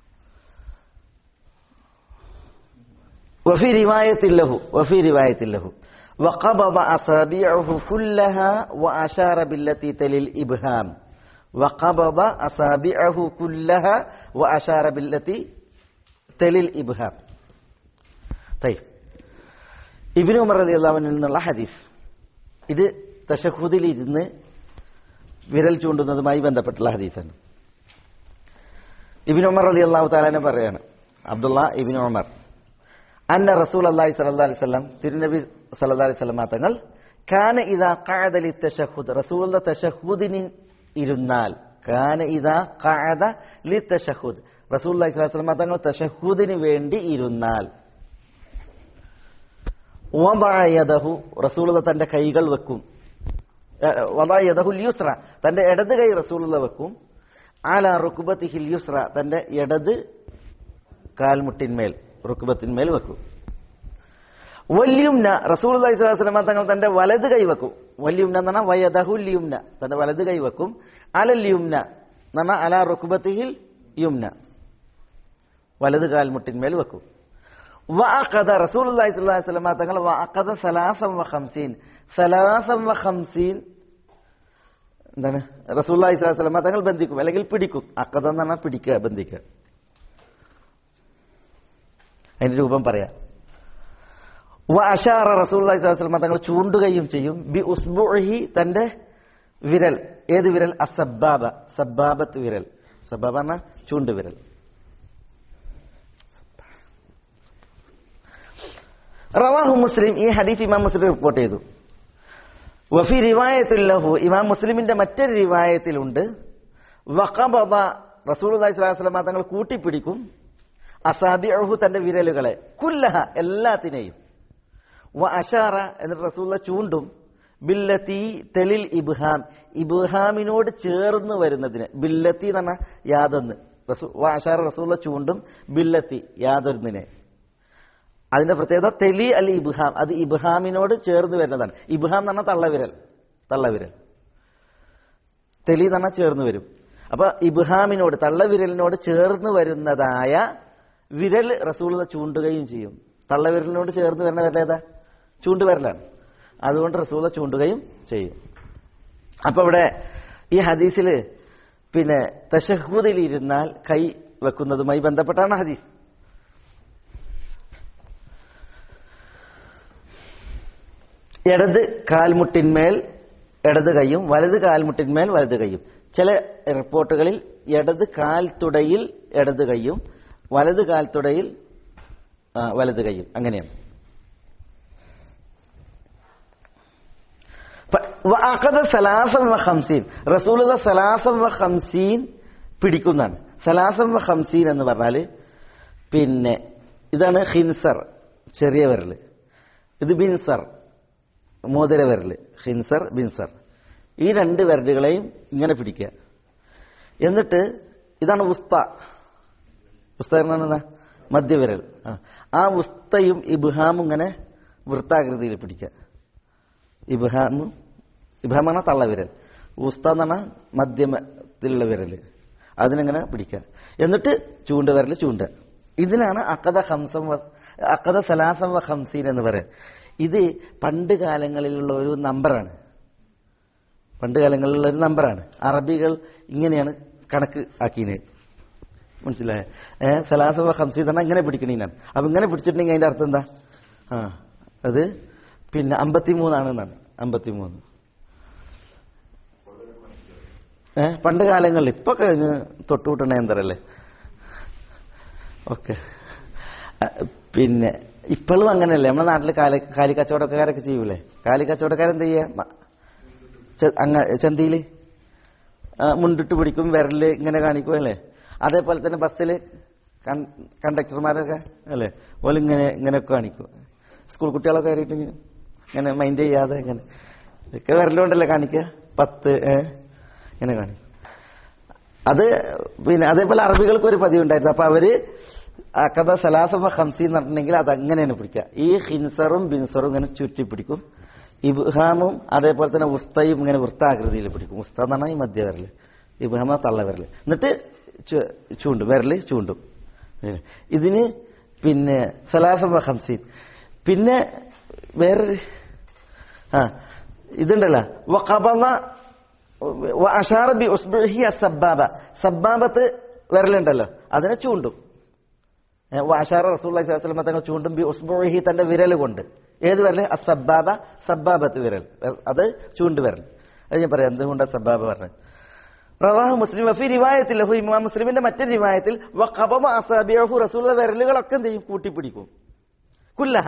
وفي رواية له وفي رواية له وقبض أصابعه كلها وأشار بالتي تلي الإبهام وقبض أصابعه كلها وأشار بالتي تلي الإبهام طيب ابن عمر رضي الله عنه നിന്നുള്ള ഹദീസ് ഇത് തഷഹുദിൽ ഇരുന്ന് വിരൽ ചൂണ്ടുന്നതുമായി ബന്ധപ്പെട്ടുള്ള ഹദീസാണ് ഇബിൻ ഉമർ അലി അള്ളാഹു താലാനെ പറയാണ് അബ്ദുള്ള ഇബിൻ ഉമർ അന്ന റസൂൽ അള്ളാഹി സല്ലാ അലൈഹി സ്വലം തിരുനബി സല്ലാ അലൈഹി സ്വലം തങ്ങൾ കാന ഇതാ കാതലി തഷഹുദ് റസൂലിന്റെ തഷഹുദിന് ഇരുന്നാൽ കാന ഇതാ കാത ലി തഷഹുദ് റസൂൽ അള്ളാഹി സ്വലാഹി സ്വലം തങ്ങൾ തഷഹുദിന് വേണ്ടി ഇരുന്നാൽ വദഅയദഹു റസൂലുള്ള തന്റെ കൈകൾ വെക്കും വദഅയദഹുൽ യുസ്ര തന്റെ ഇടത് കൈ റസൂലുള്ള വെക്കും ആല റുക്ബത്തിഹിൽ യുസ്ര തന്റെ ഇടത് കാൽമുട്ടിന്മേൽ റുക്ബത്തിന്മേൽ വെക്കും വല്യുംന റസൂൽ അലൈഹിസ്ലാം തങ്ങൾ തന്റെ വലത് കൈ വെക്കും വല്യുംന എന്ന് പറഞ്ഞാൽ വയദഹുൽ യുംന തന്റെ വലത് കൈ വെക്കും അലൽ യുംന എന്ന് പറഞ്ഞാൽ അല റുക്ബത്തിഹിൽ യുംന വലത് കാൽമുട്ടിന്മേൽ വെക്കും വഅഖദ റസൂലുള്ളാഹി സ്വല്ലല്ലാഹി അലൈഹി വസല്ലം തങ്ങൾ വഅഖദ സലാസം വഖംസീൻ സലാസം വഖംസീൻ എന്താണ് റസൂലുള്ളാഹി സ്വല്ലല്ലാഹി അലൈഹി വസല്ലം തങ്ങൾ ബന്ധിക്കും അല്ലെങ്കിൽ പിടിക്കും അഖദ എന്ന് പറഞ്ഞാൽ പിടിക്കുക ബന്ധിക്കുക അതിന്റെ രൂപം പറയാം വ അഷാറ റസൂലുള്ളാഹി സ്വല്ലല്ലാഹി അലൈഹി വസല്ലം തങ്ങൾ ചൂണ്ടുകയും ചെയ്യും ബി ഉസ്ബുഹി തന്റെ വിരൽ ഏത് വിരൽ അസബ്ബാബ സബ്ബാബത്ത് വിരൽ സബാബ പറഞ്ഞാൽ ചൂണ്ടുവിരൽ റവാഹു മുസ്ലിം ഈ ഹദീസ് ഇമാം മുസ്ലിം റിപ്പോർട്ട് ചെയ്തു വഫി റിവായത്തുല്ലഹു ഇമാം മുസ്ലിമിന്റെ മറ്റൊരു റിവായത്തിലുണ്ട് വഖബദ റസൂലുള്ളാഹി സ്വല്ലല്ലാഹു അലൈഹി വസല്ലം തങ്ങൾ കൂട്ടിപ്പിടിക്കും അസാബിഅഹു തന്റെ വിരലുകളെ കുല്ലഹ എല്ലാത്തിനെയും വ അഷാറ എന്നിട്ട് റസൂലുള്ള ചൂണ്ടും ബില്ലത്തി തെലിൽ ഇബ്ഹാം ഇബ്ഹാമിനോട് ചേർന്ന് വരുന്നതിന് ബില്ലത്തി എന്ന് പറഞ്ഞാൽ യാതൊന്ന് റസൂ വ അഷാറ റസൂലുള്ള ചൂണ്ടും ബില്ലത്തി യാതൊന്നിനെ അതിന്റെ പ്രത്യേകത തെലി അൽ ഇബ്ഹാം അത് ഇബ്ഹാമിനോട് ചേർന്ന് വരുന്നതാണ് ഇബ്ഹാം എന്ന് പറഞ്ഞാൽ തള്ളവിരൽ തള്ളവിരൽ തെലി എന്ന് പറഞ്ഞാൽ ചേർന്ന് വരും അപ്പൊ ഇബ്ഹാമിനോട് തള്ളവിരലിനോട് ചേർന്ന് വരുന്നതായ വിരൽ റസൂൾ ചൂണ്ടുകയും ചെയ്യും തള്ളവിരലിനോട് ചേർന്ന് വരുന്ന വിരൽ ഏതാ ചൂണ്ടുവിരലാണ് അതുകൊണ്ട് റസൂല ചൂണ്ടുകയും ചെയ്യും അപ്പൊ ഇവിടെ ഈ ഹദീസിൽ പിന്നെ തഷഹൂദിൽ ഇരുന്നാൽ കൈ വെക്കുന്നതുമായി ബന്ധപ്പെട്ടാണ് ഹദീസ് ഇടത് കാൽമുട്ടിന്മേൽ ഇടത് കൈയും വലത് കാൽമുട്ടിന്മേൽ വലത് കൈയും ചില റിപ്പോർട്ടുകളിൽ ഇടത് കാൽത്തുടയിൽ ഇടത് കൈയും വലത് കാൽത്തുടയിൽ ആ, വലത് കൈയും അങ്ങനെയാണ് ഫ- വഅഖദ സലാസം വ ഖംസീൻ റസൂലുള്ള സലാസം വ ഖംസീൻ പിടിക്കുന്നതാണ് സലാസം വ ഖംസീൻ എന്ന് പറഞ്ഞാൽ പിന്നെ ഇതാണ് ഹിൻസർ ചെറിയ വിരൽ ഇത് ബിൻസർ മോതിര വിരൽ ഹിൻസർ ബിൻസർ ഈ രണ്ട് വിരലുകളെയും ഇങ്ങനെ പിടിക്കുക എന്നിട്ട് ഇതാണ് ഉസ്ത ഉസ്ത എന്നാ മധ്യവിരൽ ആ. ആ ഉസ്തയും ഇബ്ഹാമും ഇങ്ങനെ വൃത്താകൃതിയിൽ പിടിക്കുക ഇബ്ഹാമും ഇബ്ഹാം പറഞ്ഞാൽ തള്ളവിരൽ ഉസ്ത എന്ന് പറഞ്ഞാൽ മധ്യമത്തിലുള്ള വിരൽ അതിനിങ്ങനെ പിടിക്കുക എന്നിട്ട് ചൂണ്ട വിരൽ ചൂണ്ട ഇതിനാണ് അക്കത ഹംസം വ- അക്കത സലാസം വ ഹംസീൻ എന്ന് പറയാം ഇത് പണ്ട് കാലങ്ങളിലുള്ള ഒരു നമ്പറാണ് പണ്ട് കാലങ്ങളിലുള്ള ഒരു നമ്പറാണ് അറബികൾ ഇങ്ങനെയാണ് കണക്ക് ആക്കിയത് മനസ്സിലായ ഏഹ് സലാസം വ ഹംസീൻ എന്ന് പറഞ്ഞാൽ ഇങ്ങനെ പിടിക്കണീനാണ് അപ്പൊ ഇങ്ങനെ പിടിച്ചിട്ടുണ്ടെങ്കിൽ അതിന്റെ അർത്ഥം എന്താ ആ അത് പിന്നെ അമ്പത്തിമൂന്നാണ് എന്നാണ് അമ്പത്തിമൂന്ന് ഏ പണ്ട് കാലങ്ങളിൽ ഇപ്പൊ കഴിഞ്ഞ് തൊട്ടുകൂട്ടണ എന്തരല്ലേ ഓക്കെ പിന്നെ ഇപ്പോഴും അങ്ങനെയല്ലേ നമ്മുടെ നാട്ടിൽ കാലി കാലി കച്ചവടക്കാരൊക്കെ ചെയ്യൂലേ കാലി കച്ചവടക്കാരെന്ത് ചെയ്യാ മ- ചെ- അങ്ങ ചന്തയില് ആ, മുണ്ടിട്ട് പിടിക്കും വിരല് ഇങ്ങനെ കാണിക്കും അല്ലേ അതേപോലെ തന്നെ ബസ്സിൽ കണ്ടക്ടർമാരൊക്കെ അല്ലേ ഓല് ഇങ്ങനെ ഇങ്ങനെയൊക്കെ കാണിക്കും സ്കൂൾ കുട്ടികളൊക്കെ കയറിയിട്ട് ഇങ്ങനെ ഇങ്ങനെ മൈൻഡ് ചെയ്യാതെ ഇങ്ങനെ ഇതൊക്കെ വിരലുകൊണ്ടല്ലേ കാണിക്കുക പത്ത് ഏ ഇങ്ങനെ കാണിക്കും അത് പിന്നെ അതേപോലെ അറബികൾക്ക് ഒരു പതിവുണ്ടായിരുന്നു അപ്പൊ അവര് കഥ സലാസമ ഹംസി എന്ന് പറഞ്ഞിട്ടുണ്ടെങ്കിൽ അത് അങ്ങനെയാണ് പിടിക്കുക ഈ ഹിൻസറും ബിൻസറും ഇങ്ങനെ ചുറ്റി പിടിക്കും ഇബ്ഹാമും അതേപോലെ തന്നെ ഉസ്തയും ഇങ്ങനെ വൃത്താകൃതിയിൽ പിടിക്കും ഉസ്ത എന്ന് പറഞ്ഞാൽ ഈ മധ്യവിരല് ഇബ്ഹാമ തള്ളവിരല് എന്നിട്ട് ചു- ചൂണ്ടും വിരല് ചൂണ്ടും ഏ. ഇതിന് പിന്നെ സലാസമ ഹംസീൻ പിന്നെ വേറൊരു ആ ഇതുണ്ടല്ലോ വഖബള വഅശാറ ബി ഉസ്ബിഹി അസ്സബ്ബാബ സബ്ബാബത്ത് വിരലുണ്ടല്ലോ അതിനെ ചൂണ്ടും ഏ, വഅശാറ റസൂലുള്ളാഹി സ്വല്ലല്ലാഹു അലൈഹി വസല്ലം തങ്ങൾ ചൂണ്ടും ബി ഉസ്ബിഹി തന്റെ വിരൽ കൊണ്ട് ഏത് വിരൽ അസ്സബ്ബാബ സബ്ബാബത്ത് വിരൽ അത് ചൂണ്ട് വിരൽ അത് ഞാൻ പറയാം എന്തുകൊണ്ടാ സബ്ബാബ പറഞ്ഞത് റവാഹു മുസ്ലിം വഫി റിവായത്തിൽ ലഹു ഇമാം മുസ്ലിമിന്റെ മറ്റൊരു റിവായത്തിൽ വഖബമ അസാബിഹു റസൂലുള്ള വിരലുകളൊക്കെ എന്ത് ചെയ്യും കൂട്ടിപ്പിടിക്കും കുല്ലഹ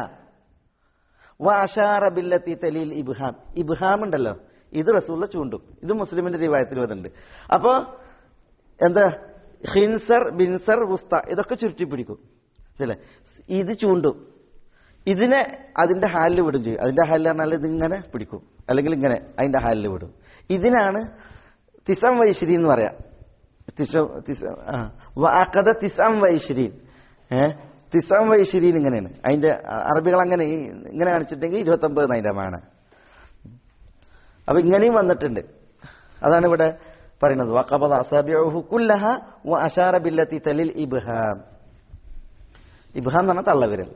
വാഷാറ ബില്ലത്തി തലീൽ ഇബ്ഹാം ഇബ്ഹാം ഉണ്ടല്ലോ ഇത് റസൂള്ള ചൂണ്ടും ഇത് മുസ്ലിമിന്റെ റിവായത്തിൽ വരുന്നുണ്ട് അപ്പോ എന്താ ഹിൻസർ ബിൻസർ ഉസ്ത ഇതൊക്കെ ചുരുട്ടി പിടിക്കും ചില ഇത് ചൂണ്ടും ഇതിനെ അതിന്റെ ഹാലിൽ വിടും ചെയ്യും അതിന്റെ ഹാലിൽ പറഞ്ഞാൽ ഇതിങ്ങനെ പിടിക്കും അല്ലെങ്കിൽ ഇങ്ങനെ അതിന്റെ ഹാലിൽ വിടും ഇതിനാണ് തിസം വൈശ്രീ എന്ന് പറയാം തിസ തിസ ആ വാക്കഥ തിസം വൈശ്രീൻ ഏ തിസം വൈശ്രീൻ ഇങ്ങനെയാണ് അതിന്റെ അറബികൾ അങ്ങനെ ഈ ഇങ്ങനെ കാണിച്ചിട്ടുണ്ടെങ്കിൽ ഇരുപത്തൊമ്പത് അതിന്റെ മാന അപ്പൊ ഇങ്ങനെയും വന്നിട്ടുണ്ട് അതാണ് ഇവിടെ പറയുന്നത് വഖബദ അസാബിഉഹു കുല്ലഹ വ അശാറ ബില്ലത്തി തലിൽ ഇബ്ഹാം ഇബ്ഹാം എന്ന് പറഞ്ഞാൽ തള്ളവിരൽ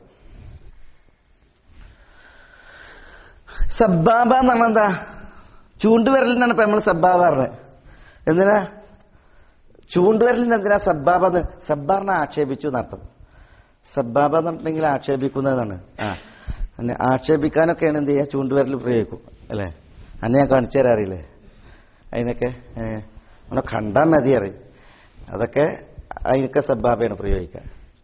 സബ്ബാബ എന്ന് പറഞ്ഞാൽ എന്താ ചൂണ്ടുവിരലിനാണ് ഇപ്പൊ നമ്മൾ സബ്ബാബ പറഞ്ഞത് എന്തിനാ ചൂണ്ടുവിരലിന് എന്തിനാ സബ്ബാബ എന്ന് സബ്ബാറിനെ ആക്ഷേപിച്ചു എന്നർത്ഥം സബ്ബാബ എന്ന് പറഞ്ഞിട്ടുണ്ടെങ്കിൽ ആക്ഷേപിക്കുന്നതാണ് ആ അന്നെ ആക്ഷേപിക്കാനൊക്കെയാണ് എന്ത് ചെയ്യുക ചൂണ്ടുവിരൽ പ്രയോഗിക്കും അല്ലേ അന്നെ ഞാൻ കാണിച്ചു തരാറില്ലേ അതിനൊക്കെ ഏഹ് അവനെ കണ്ടാൽ മതി അറിയും അതൊക്കെ അതിനൊക്കെ സബ്ബാബയാണ് പ്രയോഗിക്കുക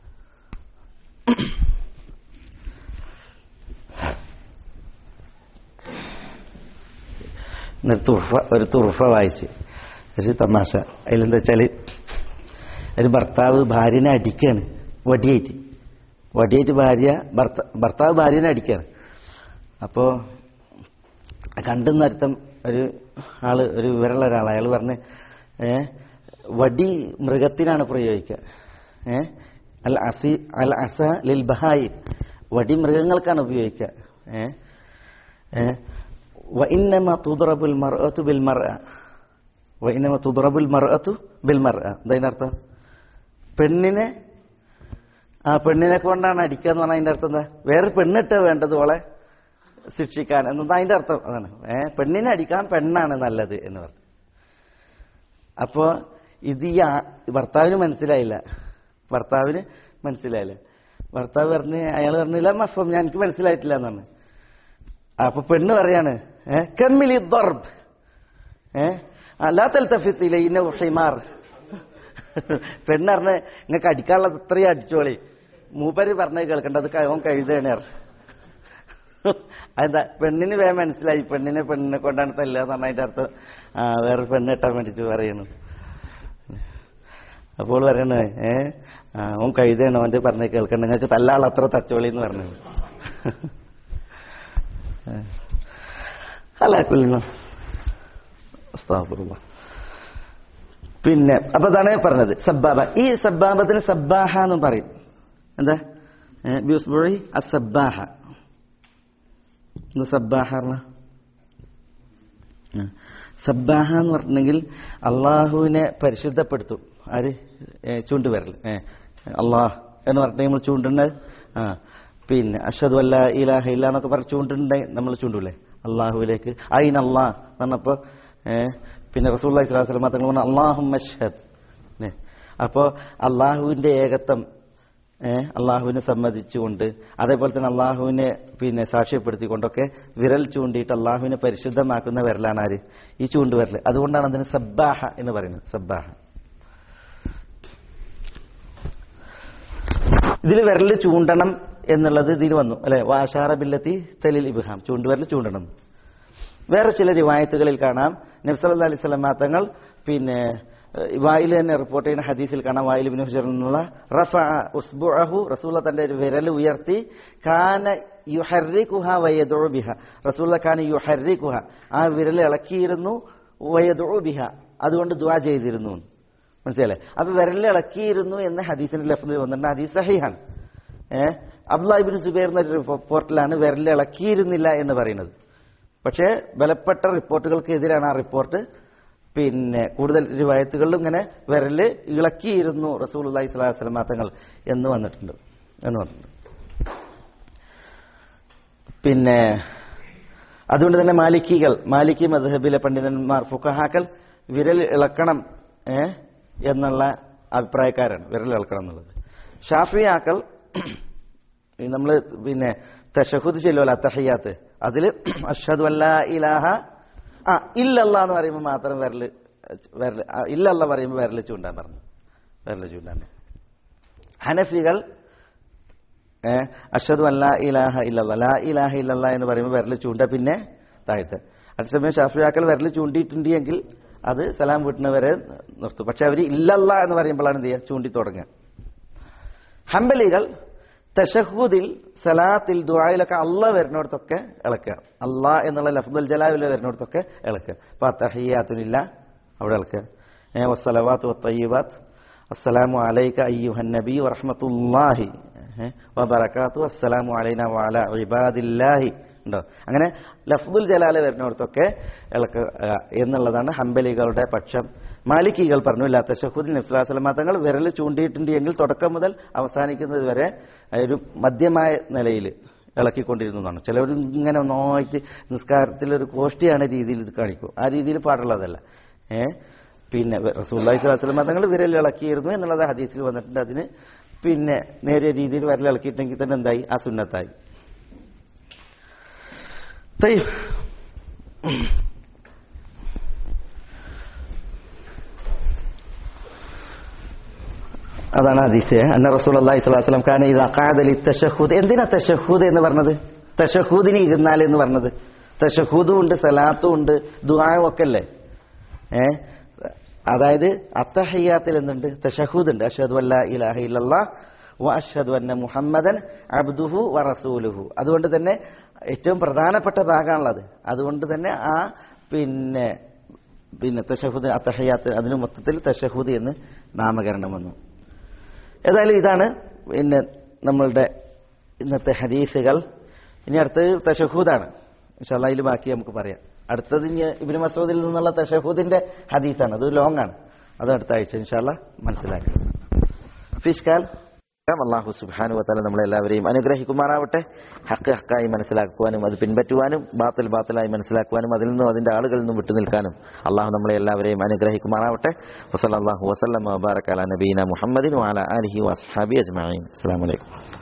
എന്നിട്ട് തുർഫ ഒരു തുർഫ വായിച്ച് ഒരു തമാശ അതിലെന്താ വെച്ചാൽ ഒരു ഭർത്താവ് ഭാര്യനെ അടിക്കാണ് വടിയായിട്ട് വടിയായിട്ട് ഭാര്യ ഭർത്ത ഭർത്താവ് ഭാര്യനെ അടിക്കാണ് അപ്പോൾ കണ്ടെന്ന് അർത്ഥം ഒരു ആള് ഒരു വിവരമുള്ള ഒരാൾ അയാൾ പറഞ്ഞ് ഏ വടി മൃഗത്തിനാണ് പ്രയോഗിക്കുക ഏ അൽ അസി അൽ അസ ലിൽ ബഹായി വടി മൃഗങ്ങൾക്കാണ് ഉപയോഗിക്കുക ഏ ഏ വഇന്നമ തുദ്റബുൽ മർഅതു ബിൽ മർഅ വഇന്നമ തുദ്റബുൽ മർഅതു ബിൽ മർഅ എന്താ പെണ്ണിനെ ആ പെണ്ണിനെ കൊണ്ടാണ് അടിക്കുക എന്ന് പറഞ്ഞാൽ അതിന്റെ അർത്ഥം എന്താ വേറെ പെണ്ണിട്ട് വേണ്ടത് ഓളെ ശിക്ഷിക്കാൻ എന്നാ അതിന്റെ അർത്ഥം അതാണ് ഏ പെണ്ണിനെ അടിക്കാൻ പെണ്ണാണ് നല്ലത് എന്ന് പറഞ്ഞു അപ്പോ ഇത് ഈ ആ- ഭർത്താവിന് മനസ്സിലായില്ല ഭർത്താവിന് മനസ്സിലായില്ല ഭർത്താവ് പറഞ്ഞ് അയാൾ പറഞ്ഞില്ല മഫം ഞാൻ എനിക്ക് മനസ്സിലായിട്ടില്ല എന്നാണ് അപ്പൊ പെണ്ണ് പറയാണ് ഏ കമ്മിലി ദർബ് ഏ അല്ലാത്തൽ തഫിത്തില്ല ഇന്ന ഹിമാർ പെണ്ണ് പറഞ്ഞ് നിങ്ങൾക്ക് അടിക്കാനുള്ളത് ഇത്രയും അടിച്ചോളി മൂപ്പര് പറഞ്ഞത് കേൾക്കേണ്ടത് അവൻ കഴുതേണർ അതെന്താ പെണ്ണിന് വേഗം മനസ്സിലായി പെണ്ണിനെ പെണ്ണിനെ കൊണ്ടാണ് തല്ലുക എന്ന് പറഞ്ഞതിന്റെ അർത്ഥം ആ വേറെ പെണ്ണ് ഇട്ടാൻ വേണ്ടിട്ട് പറയുന്നു അപ്പോൾ പറയണേ ഏ ആ, അവൻ കഴുതയാണ് അവന്റെ പറഞ്ഞ കേൾക്കണ്ട നിങ്ങൾക്ക് തല്ലാൾ അത്ര തച്ചോളി എന്ന് പറഞ്ഞു അല്ല കുല്ലുന്നു അസ്താഫുറുല്ലാ പിന്നെ അപ്പൊ അതാണ് പറഞ്ഞത് സബ്ബാബ ഈ സബ്ബാബത്തിന് സബ്ബാഹ എന്നും പറയും എന്താ ബ്യൂസ്ബുറി അസബ്ബാഹ എന്താ സബ്ബാഹ പറഞ്ഞ ആ. സബ്ബാഹ എന്ന് പറഞ്ഞിട്ടുണ്ടെങ്കിൽ അള്ളാഹുവിനെ പരിശുദ്ധപ്പെടുത്തും ആര് ഏ, ചൂണ്ടുവിരൽ ഏ അള്ളാഹ് എന്ന് പറഞ്ഞിട്ട് നമ്മൾ ചൂണ്ടുന്നത് ആ പിന്നെ അഷദ് അല്ല ഇലാഹ ഇല്ല എന്നൊക്കെ പറഞ്ഞ് ചൂണ്ടുണ്ടെ നമ്മൾ ചൂണ്ടൂലേ അള്ളാഹുവിലേക്ക് അയിൻ അള്ളാഹ് പറഞ്ഞപ്പോ ഏ പിന്നെ റസൂള്ളി സ്വലാസ്ലം തങ്ങൾ പറഞ്ഞ അള്ളാഹു മഷ്ഹദ് അപ്പോ അള്ളാഹുവിന്റെ ഏകത്വം ഏഹ് അള്ളാഹുവിനെ സമ്മതിച്ചുകൊണ്ട് അതേപോലെ തന്നെ അള്ളാഹുവിനെ പിന്നെ സാക്ഷ്യപ്പെടുത്തിക്കൊണ്ടൊക്കെ വിരൽ ചൂണ്ടിയിട്ട് അള്ളാഹുവിനെ പരിശുദ്ധമാക്കുന്ന വിരലാണ് ആര് ഈ ചൂണ്ടുവിരൽ അതുകൊണ്ടാണ് അതിന് സബ്ബാഹ എന്ന് പറയുന്നത് സബ്ബാഹ ഇതിൽ വിരൽ ചൂണ്ടണം എന്നുള്ളത് ഇതിൽ വന്നു അല്ലെ വാഷാറ ബില്ലത്തി തെലിൽ ഇബ്ഹാം ചൂണ്ടുവിരൽ ചൂണ്ടണം വേറെ ചില റിവായത്തുകളിൽ കാണാം നബ്സല്ലാ അലൈഹി സ്വലം തങ്ങൾ പിന്നെ ഏഹ്, വായിൽ തന്നെ റിപ്പോർട്ട് ചെയ്യുന്ന ഹദീസിൽ കാണാം വായിൽ ബിൻ ഹുജറിൽ നിന്നുള്ള റഫ ഉസ്ബുഅഹു റസൂല തന്റെ ഒരു വിരൽ ഉയർത്തി കാന യുഹർരികുഹ വയദു ബിഹ റസൂല കാന യുഹർരികുഹ ആ വിരൽ ഇളക്കിയിരുന്നു വയദു ബിഹ അതുകൊണ്ട് ദുആ ചെയ്തിരുന്നു മനസ്സിലല്ലേ അപ്പൊ വിരൽ ഇളക്കിയിരുന്നു എന്ന് ഹദീസിന്റെ ലഫ്ലിൽ വന്നിട്ടുണ്ട് ഹദീസ് സഹിഹാണ് ഏഹ് അബ്ദുല്ലാഹിബിൻ സുബൈർ എന്നൊരു റിപ്പോർട്ടിലാണ് വിരൽ ഇളക്കിയിരുന്നില്ല എന്ന് പറയുന്നത് പക്ഷേ ബലപ്പെട്ട റിപ്പോർട്ടുകൾക്ക് എതിരാണ് ആ റിപ്പോർട്ട് പിന്നെ കൂടുതൽ രൂപായത്തുകളിലും ഇങ്ങനെ വിരല് ഇളക്കിയിരുന്നു റസൂൽ അള്ളഹി സ്വലാഹു വസ്ലം തങ്ങൾ എന്ന് വന്നിട്ടുണ്ട് എന്ന് പറഞ്ഞിട്ടുണ്ട് പിന്നെ അതുകൊണ്ട് തന്നെ മാലിക്കികൾ മാലിക്കി മദ്ഹബിലെ പണ്ഡിതന്മാർ ഫുഖഹാക്കൾ വിരൽ ഇളക്കണം ഏ എന്നുള്ള അഭിപ്രായക്കാരാണ് വിരൽ ഇളക്കണം എന്നുള്ളത് ഷാഫിയാക്കൾ നമ്മൾ പിന്നെ തഷഹുദ് ചെല്ലുമല്ലോ അത്തഹയ്യാത്ത് അതിൽ അഷദ് വല്ല ഇലാഹ ആ ഇല്ലല്ല എന്ന് പറയുമ്പോൾ മാത്രം വിരല് വിരല് ആ, ഇല്ലല്ല പറയുമ്പോൾ വിരല് ചൂണ്ടാൻ പറഞ്ഞു വിരല് ചൂണ്ടാൻ ഹനഫികൾ ഏഹ് അഷദ് അല്ല ഇലാഹ ഇല്ലല്ല ലാ ഇലാഹ ഇല്ലല്ല എന്ന് പറയുമ്പോൾ വിരൽ ചൂണ്ട പിന്നെ താഴത്ത് അതേസമയം ഷാഫിയാക്കൾ വിരൽ ചൂണ്ടിയിട്ടുണ്ട് എങ്കിൽ അത് സലാം വീട്ടുന്നവരെ നിർത്തും പക്ഷെ അവർ ഇല്ലല്ല എന്ന് പറയുമ്പോഴാണ് എന്ത് ചെയ്യുക ചൂണ്ടി തുടങ്ങുക ഹംബലികൾ തഷഹൂദിൽ സലാത്തിൽ ദുആയിലൊക്കെ അല്ല വരുന്നിടത്തൊക്കെ ഇളക്കുക അല്ലാ എന്നുള്ള ലഫ്ദുൽ ജലാവിൽ വരുന്നിടത്തൊക്കെ ഇളക്കുക അപ്പൊ തഹിയാത്തുനില്ല അവിടെ ഇളക്കുക ഏ വസ്സലവാത്ത് വത്തയ്യബാത്ത് അസ്സലാമു അലൈക അയ്യുഹൻ നബി വറഹ്മത്തുള്ളാഹി ഏ, വബറകാത്തു അസ്സലാമു അലൈന വഅല ഇബാദില്ലാഹി ഉണ്ടോ അങ്ങനെ ലഫ്ദുൽ ജലാല് വരുന്നിടത്തൊക്കെ ഇളക്കുക എന്നുള്ളതാണ് ഹംബലികളുടെ പക്ഷം മാലിക്കികൾ പറഞ്ഞു ഇല്ല തഷഹുദിൽ നബ്സുലാസ്ലമ തങ്ങൾ വിരൽ ചൂണ്ടിയിട്ടുണ്ട് എങ്കിൽ തുടക്കം മുതൽ അവസാനിക്കുന്നത് വരെ ഒരു മധ്യമായ നിലയിൽ ഇളക്കിക്കൊണ്ടിരുന്നതാണ് ചിലവർ ഇങ്ങനെ ഒന്നായിട്ട് നിസ്കാരത്തിലൊരു കോഷ്ടിയാണ് രീതിയിൽ ഇത് കാണിക്കും ആ രീതിയിൽ പാടുള്ളതല്ല ഏ പിന്നെ റസൂല്ലാഹി സ്വലാസ്ലമ തങ്ങൾ വിരൽ ഇളക്കിയിരുന്നു എന്നുള്ളത് ഹദീസിൽ വന്നിട്ടുണ്ട് അതിന് പിന്നെ നേരിയ രീതിയിൽ വിരൽ ഇളക്കിയിട്ടെങ്കിൽ തന്നെ എന്തായി ആ സുന്നത്തായി طيب അതാണ് ഹദീസ് അന്ന റസൂൽ അള്ളാഹി സ്വലാഹു വസ്ലം കാരണം ഇത് അക്കാദലി തഷഹൂദ് എന്തിനാ തഷഹൂദ് എന്ന് പറഞ്ഞത് തഷഹൂദിന് ഇരുന്നാൽ എന്ന് പറഞ്ഞത് തഷഹൂദും ഉണ്ട് സലാത്തും ഉണ്ട് ദുആവും ഒക്കെ അല്ലേ ഏ അതായത് അത്തഹയ്യാത്തിൽ എന്തുണ്ട് തഷഹൂദ് ഉണ്ട് അഷഹദു അല്ല ഇലാഹ ഇല്ലല്ലാ വ അഷ്ഹദു അന്ന മുഹമ്മദൻ അബ്ദുഹു വ റസൂലുഹു അതുകൊണ്ട് തന്നെ ഏറ്റവും പ്രധാനപ്പെട്ട ഭാഗമാണുള്ളത് അതുകൊണ്ട് തന്നെ ആ പിന്നെ പിന്നെ തഷഹുദ് അത്തഹയ്യാത്ത് അതിന് മൊത്തത്തിൽ തഷഹുദ് എന്ന് നാമകരണം വന്നു ഏതായാലും ഇതാണ് പിന്നെ നമ്മളുടെ ഇന്നത്തെ ഹദീസുകൾ ഇനി അടുത്തത് തഷഹൂദാണ് ഇൻഷാല്ലാ അതിൽ ബാക്കി നമുക്ക് പറയാം അടുത്തത് ഇനി ഇബിന് മസൂദിൽ നിന്നുള്ള തഷഹൂദിന്റെ ഹദീസാണ് അത് ലോങ് ആണ് അത് അടുത്ത ആഴ്ച ഇൻഷാല്ല മനസ്സിലാക്കി ഫിഷ്കാൽ അള്ളാഹു സുബാനു വത്താല നമ്മളെല്ലാവരെയും അനുഗ്രഹിക്കുമാറാവട്ടെ ഹക്ക് ഹക്കായി മനസ്സിലാക്കുവാനും അത് പിൻപറ്റുവാനും ബാത്തിൽ ബാത്തിലായി മനസ്സിലാക്കുവാനും അതിൽ നിന്നും അതിന്റെ ആളുകളിൽ നിന്നും വിട്ടുനിൽക്കാനും അള്ളാഹു നമ്മളെ എല്ലാവരെയും അനുഗ്രഹിക്കുമാറാവട്ടെ വസല്ലാഹു വസ്ലം വബാറക്കാല നബീന മുഹമ്മദിൻ വാല അലഹി വസ്ഹാബി അജ്മാൻ അസ്സാം വലൈക്കും